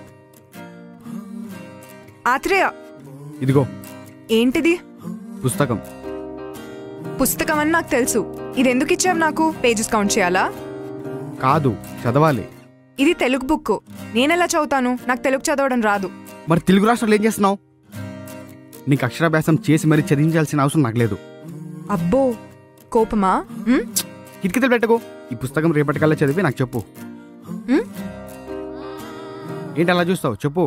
ఆత్రేయ ఇదిగో ఏంటిది పుస్తకం పుస్తకం అని నాకు తెలుసు ఇది ఎందుకు ఇచ్చావు నాకు పేజెస్ కౌంట్ చేయాలా కాదు చదవాలి ఇది తెలుగు బుక్ నేనెలా చదువుతాను నాకు తెలుగు చదవడం రాదు మరి తెలుగు రాష్ట్రాలు ఏం చేస్తున్నావు నీకు అక్షరాభ్యాసం చేసి మరీ చదివించాల్సిన అవసరం నాకు లేదు అబ్బో కోపమా ఉమ్? కిటికీలు పెట్టకు ఈ పుస్తకం రేపటికల్లా చదివి నాకు చెప్పు ఉమ్? ఏంటి అలా చూస్తావు చెప్పు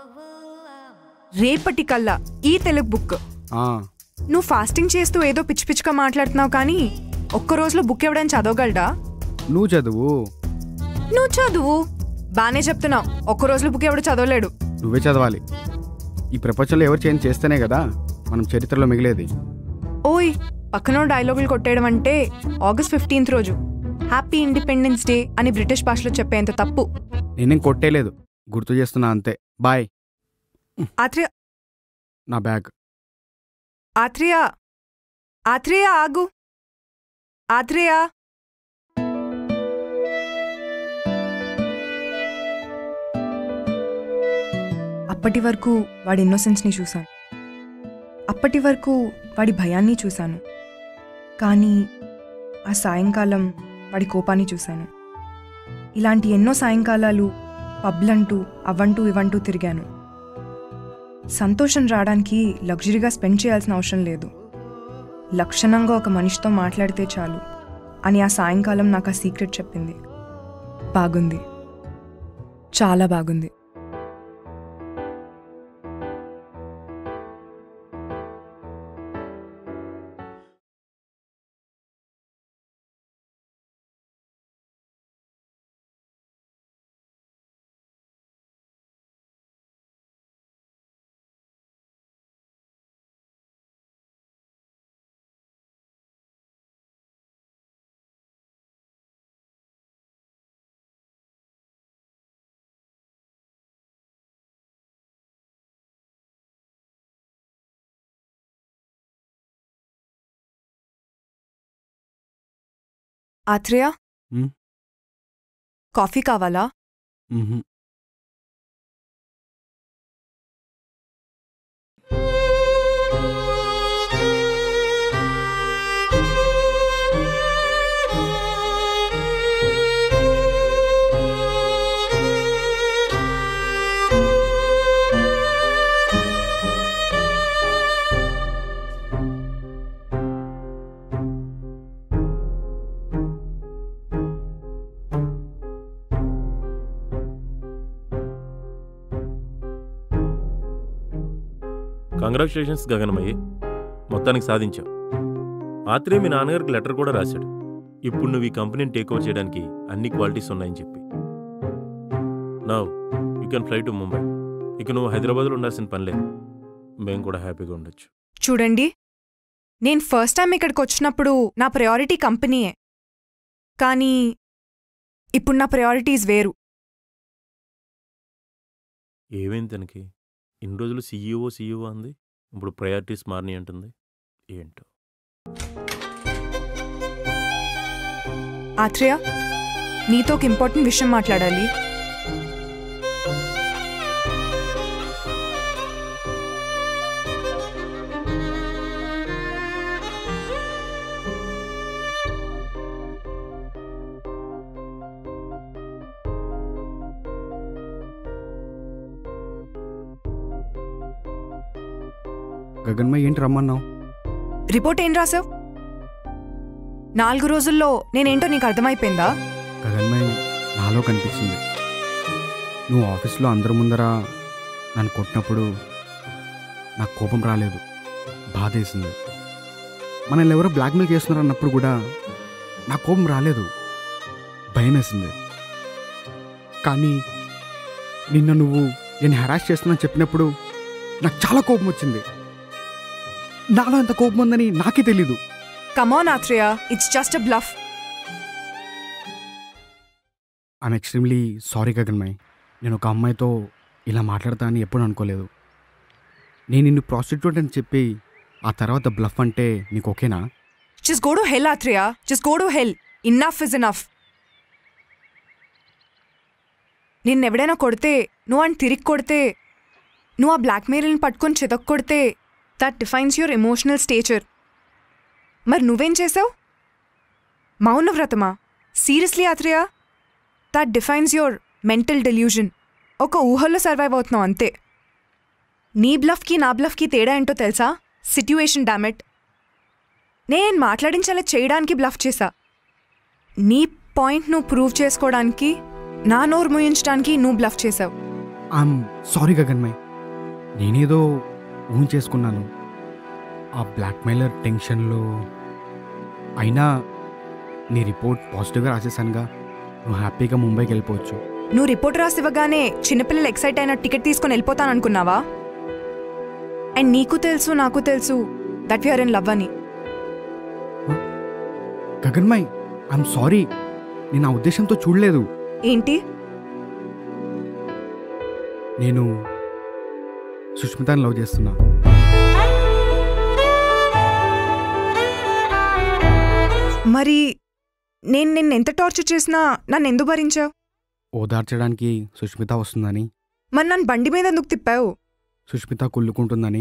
రేపటి కల్లా ఈ తెలుగు బుక్ ఆ, నువ్వు ఫాస్టింగ్ చేస్తూ ఏదో పిచ్చి పిచ్చిగా మాట్లాడుతున్నావు కానీ ఒక్క రోజులో బుక్ ఎవడని చదవగలడా నువ్వు చదువు నువ్వు చదువు బానే చెప్తున్నావు ఒక్క రోజులో బుక్ ఎవడు చదవలేడు నువ్వే చదవాలి ఈ ప్రపంచంలో ఎవరు చేంజ్ చేస్తేనే కదా మనం చరిత్రలో మిగిలేది ఓయ్ పక్కన డైలాగులు కొట్టేయడం అంటే ఆగస్ట్ ఫిఫ్టీన్త్ రోజు హ్యాపీ ఇండిపెండెన్స్ డే అని బ్రిటిష్ భాషలో చెప్పేంత తప్పు నేనేం కొట్టేలేదు గుర్తు చేస్తున్నా అంతే బాయ్ ఆత్రేయ నా బ్యాగ్ ఆత్రేయ ఆత్రేయ ఆగు ఆత్రేయ అప్పటి వరకు వాడి ఇన్నోసెన్స్ని చూశాను అప్పటి వరకు వాడి భయాన్ని చూశాను కానీ ఆ సాయంకాలం వాడి కోపాన్ని చూశాను ఇలాంటి ఎన్నో సాయంకాలాలు పబ్లంటూ అవంటూ ఇవంటూ తిరిగాను సంతోషం రావడానికి లగ్జరీగా స్పెండ్ చేయాల్సిన అవసరం లేదు లక్షణంగా ఒక మనిషితో మాట్లాడితే చాలు అని ఆ సాయంకాలం నాకు ఆ సీక్రెట్ చెప్పింది బాగుంది చాలా బాగుంది ఆత్రేయ ఉమ్. కాఫీ కావాలా మ్హూ. కంగ్రాచులేషన్స్ గగనమయ్యి మొత్తానికి సాధించావు ఆత్రే మీ నాన్నగారికి లెటర్ కూడా రాశాడు ఇప్పుడు నువ్వు ఈ కంపెనీని టేక్ ఓవర్ చేయడానికి అన్ని క్వాలిటీస్ ఉన్నాయని చెప్పి now you can fly to Mumbai ఇక నువ్వు హైదరాబాద్లో ఉండాల్సిన పని లేదు మేము కూడా హ్యాపీగా ఉండొచ్చు చూడండి నేను ఫస్ట్ టైం ఇక్కడికి వచ్చినప్పుడు నా ప్రయారిటీ కంపెనీయే కానీ ఇప్పుడు నా ప్రయారిటీస్ వేరు ఏమైంది తనకి ఇన్ని రోజులు సీఈఓ సీఈఓ అంది ఇప్పుడు ప్రయారిటీస్ మారినాయి అంటుంది ఏంటో ఆత్రేయ నీతో ఒక ఇంపార్టెంట్ విషయం మాట్లాడాలి గగన్మయ్ ఏంటి రమ్మన్నావు రిపోర్ట్ ఏం రాసావు నాలుగు రోజుల్లో నేనేంటో నీకు అర్థమైపోయిందా గగన్మయ్ నాలో కనిపించింది నువ్వు ఆఫీస్లో అందరి ముందర నన్ను కొట్టినప్పుడు నాకు కోపం రాలేదు బాధేసింది మనల్ని ఎవరో బ్లాక్మెయిల్ చేస్తున్నారు అన్నప్పుడు కూడా నాకు కోపం రాలేదు భయం వేసింది కానీ నిన్న నువ్వు నేను హెరాస్ చేస్తున్నా చెప్పినప్పుడు నాకు చాలా కోపం వచ్చింది నాలో ఎంత కోపం ఉందని నాకే తెలీదు come on Atreya it's just a bluff I'm extremely sorry Gaganmay నేను ఒక అమ్మాయితో ఇలా మాట్లాడతా అని ఎప్పుడు అనుకోలేదు నేను నిన్ను ప్రాస్టిట్యూట్ అని చెప్పి ఆ తర్వాత బ్లఫ్ అంటే నీకు ఓకేనా just go to hell Atreya just go to hell enough is enough నిన్నెవడైనా కొడితే నువ్వు అని తిరిగి కొడితే నువ్వు ఆ బ్లాక్మెయిల్ని పట్టుకొని చితక్ కొడితే that defines your emotional stature మరి నువ్వేం చేసావు మౌనవ్రతమా seriously Atreya that defines your mental delusion ఒక ఊహల్లో సర్వైవ్ అవుతున్నావు అంతే నీ బ్లఫ్కి నా బ్లఫ్కి తేడా ఏంటో తెలుసా సిట్యుయేషన్ డామెట్ నేను మాట్లాడించేలా చేయడానికి బ్లఫ్ చేశా నీ పాయింట్ నువ్వు ప్రూవ్ చేసుకోవడానికి నా నోరు ముయించడానికి నువ్వు బ్లఫ్ చేసావు ఐఎమ్ సారీ గగన్మయ్ నేనేదో ఊన్ చేసుకున్నాను ఆ బ్లాక్మెయిలర్ టెన్షన్లో అయినా నీ రిపోర్ట్ పాజిటివ్గా రాసేసానుగా నువ్వు హ్యాపీగా ముంబైకి వెళ్ళిపోవచ్చు నువ్వు రిపోర్ట్ రాసి ఇవ్వగానే చిన్నపిల్లలు ఎక్సైట్ అయిన టికెట్ తీసుకొని వెళ్ళిపోతాను అనుకున్నావా అండ్ నీకు తెలుసు నాకు తెలుసు దట్ యూఆర్ ఇన్ లవ్ అని గగన్మయ్ ఐఎమ్ సారీ నేను ఆ ఉద్దేశంతో చూడలేదు ఏంటి నేను సుష్మితని లవ్ చేస్తున్నా మరి నేను నిన్ను ఎంత టార్చర్ చేసినా నన్ను ఎందుకు భరించావు ఓదార్చడానికి సుష్మిత వస్తుందని మరి నన్ను బండి మీద ఎందుకు తిప్పావు సుష్మిత కుళ్ళుకుంటుందని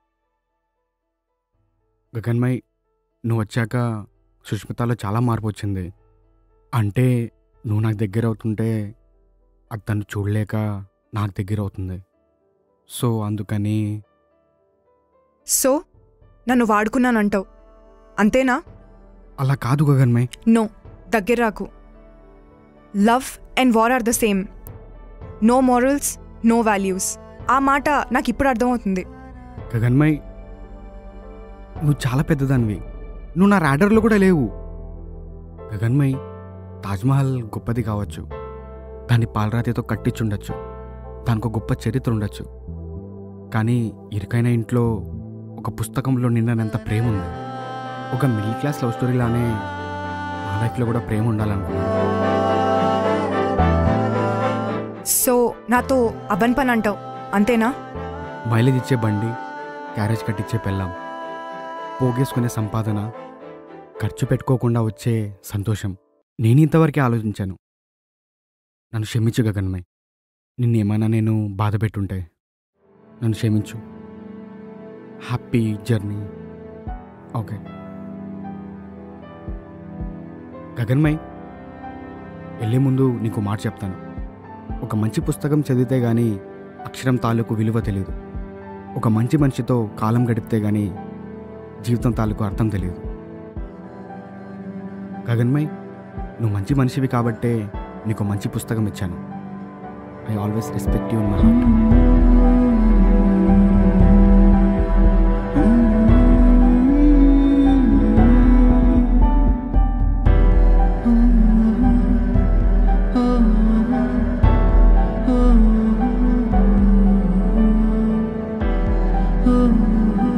గగన్మయ్ నువ్వు వచ్చాక సుష్మితలో చాలా మార్పు వచ్చింది అంటే నువ్వు నాకు దగ్గర అవుతుంటే అది తను చూడలేక నాకు దగ్గర అవుతుంది సో అందుకని సో నన్ను వాడుకున్నానంటావు అంతేనా అలా కాదు గగన్మయ్ నో దగ్గర రాకు love and war are the same no morals no values ఆ మాట నాకు ఇప్పుడు అర్థమవుతుంది గగన్మయ్ నువ్వు చాలా పెద్దదానివి నువ్వు నా రాడర్లో కూడా లేవు గగన్మయ్ తాజ్మహల్ గొప్పది కావచ్చు దాన్ని పాలరాతితో కట్టించుండొచ్చు దానికి ఒక గొప్ప చరిత్ర ఉండొచ్చు కానీ ఇరుకైన ఇంట్లో ఒక పుస్తకంలో నిన్ననంత ప్రేమ ఉంది ఒక మిడిల్ క్లాస్ లవ్ స్టోరీలానే నా లైఫ్లో కూడా ప్రేమ ఉండాలనుకున్నాను సో నాతో అబన్ పని అంటావు అంతేనా మైలేజ్ ఇచ్చే బండి క్యారేజ్ కట్టించే పెళ్ళాం పోగేసుకునే సంపాదన ఖర్చు పెట్టుకోకుండా వచ్చే సంతోషం నేను ఇంతవరకే ఆలోచించాను నన్ను క్షమించు గగన్మయ్ నిన్నేమైనా నేను బాధ పెట్టుంటే నన్ను క్షమించు హ్యాపీ జర్నీ ఓకే గగన్మయ్ వెళ్ళే ముందు నీకు మాట చెప్తాను ఒక మంచి పుస్తకం చదివితే గానీ అక్షరం తాలూకు విలువ తెలియదు ఒక మంచి మనిషితో కాలం గడిపితే గానీ జీవితం తాలూకు అర్థం తెలియదు గగన్మయ్ నువ్వు మంచి మనిషివి కాబట్టే నీకు మంచి పుస్తకం ఇచ్చాను I always respect you in my heart Oh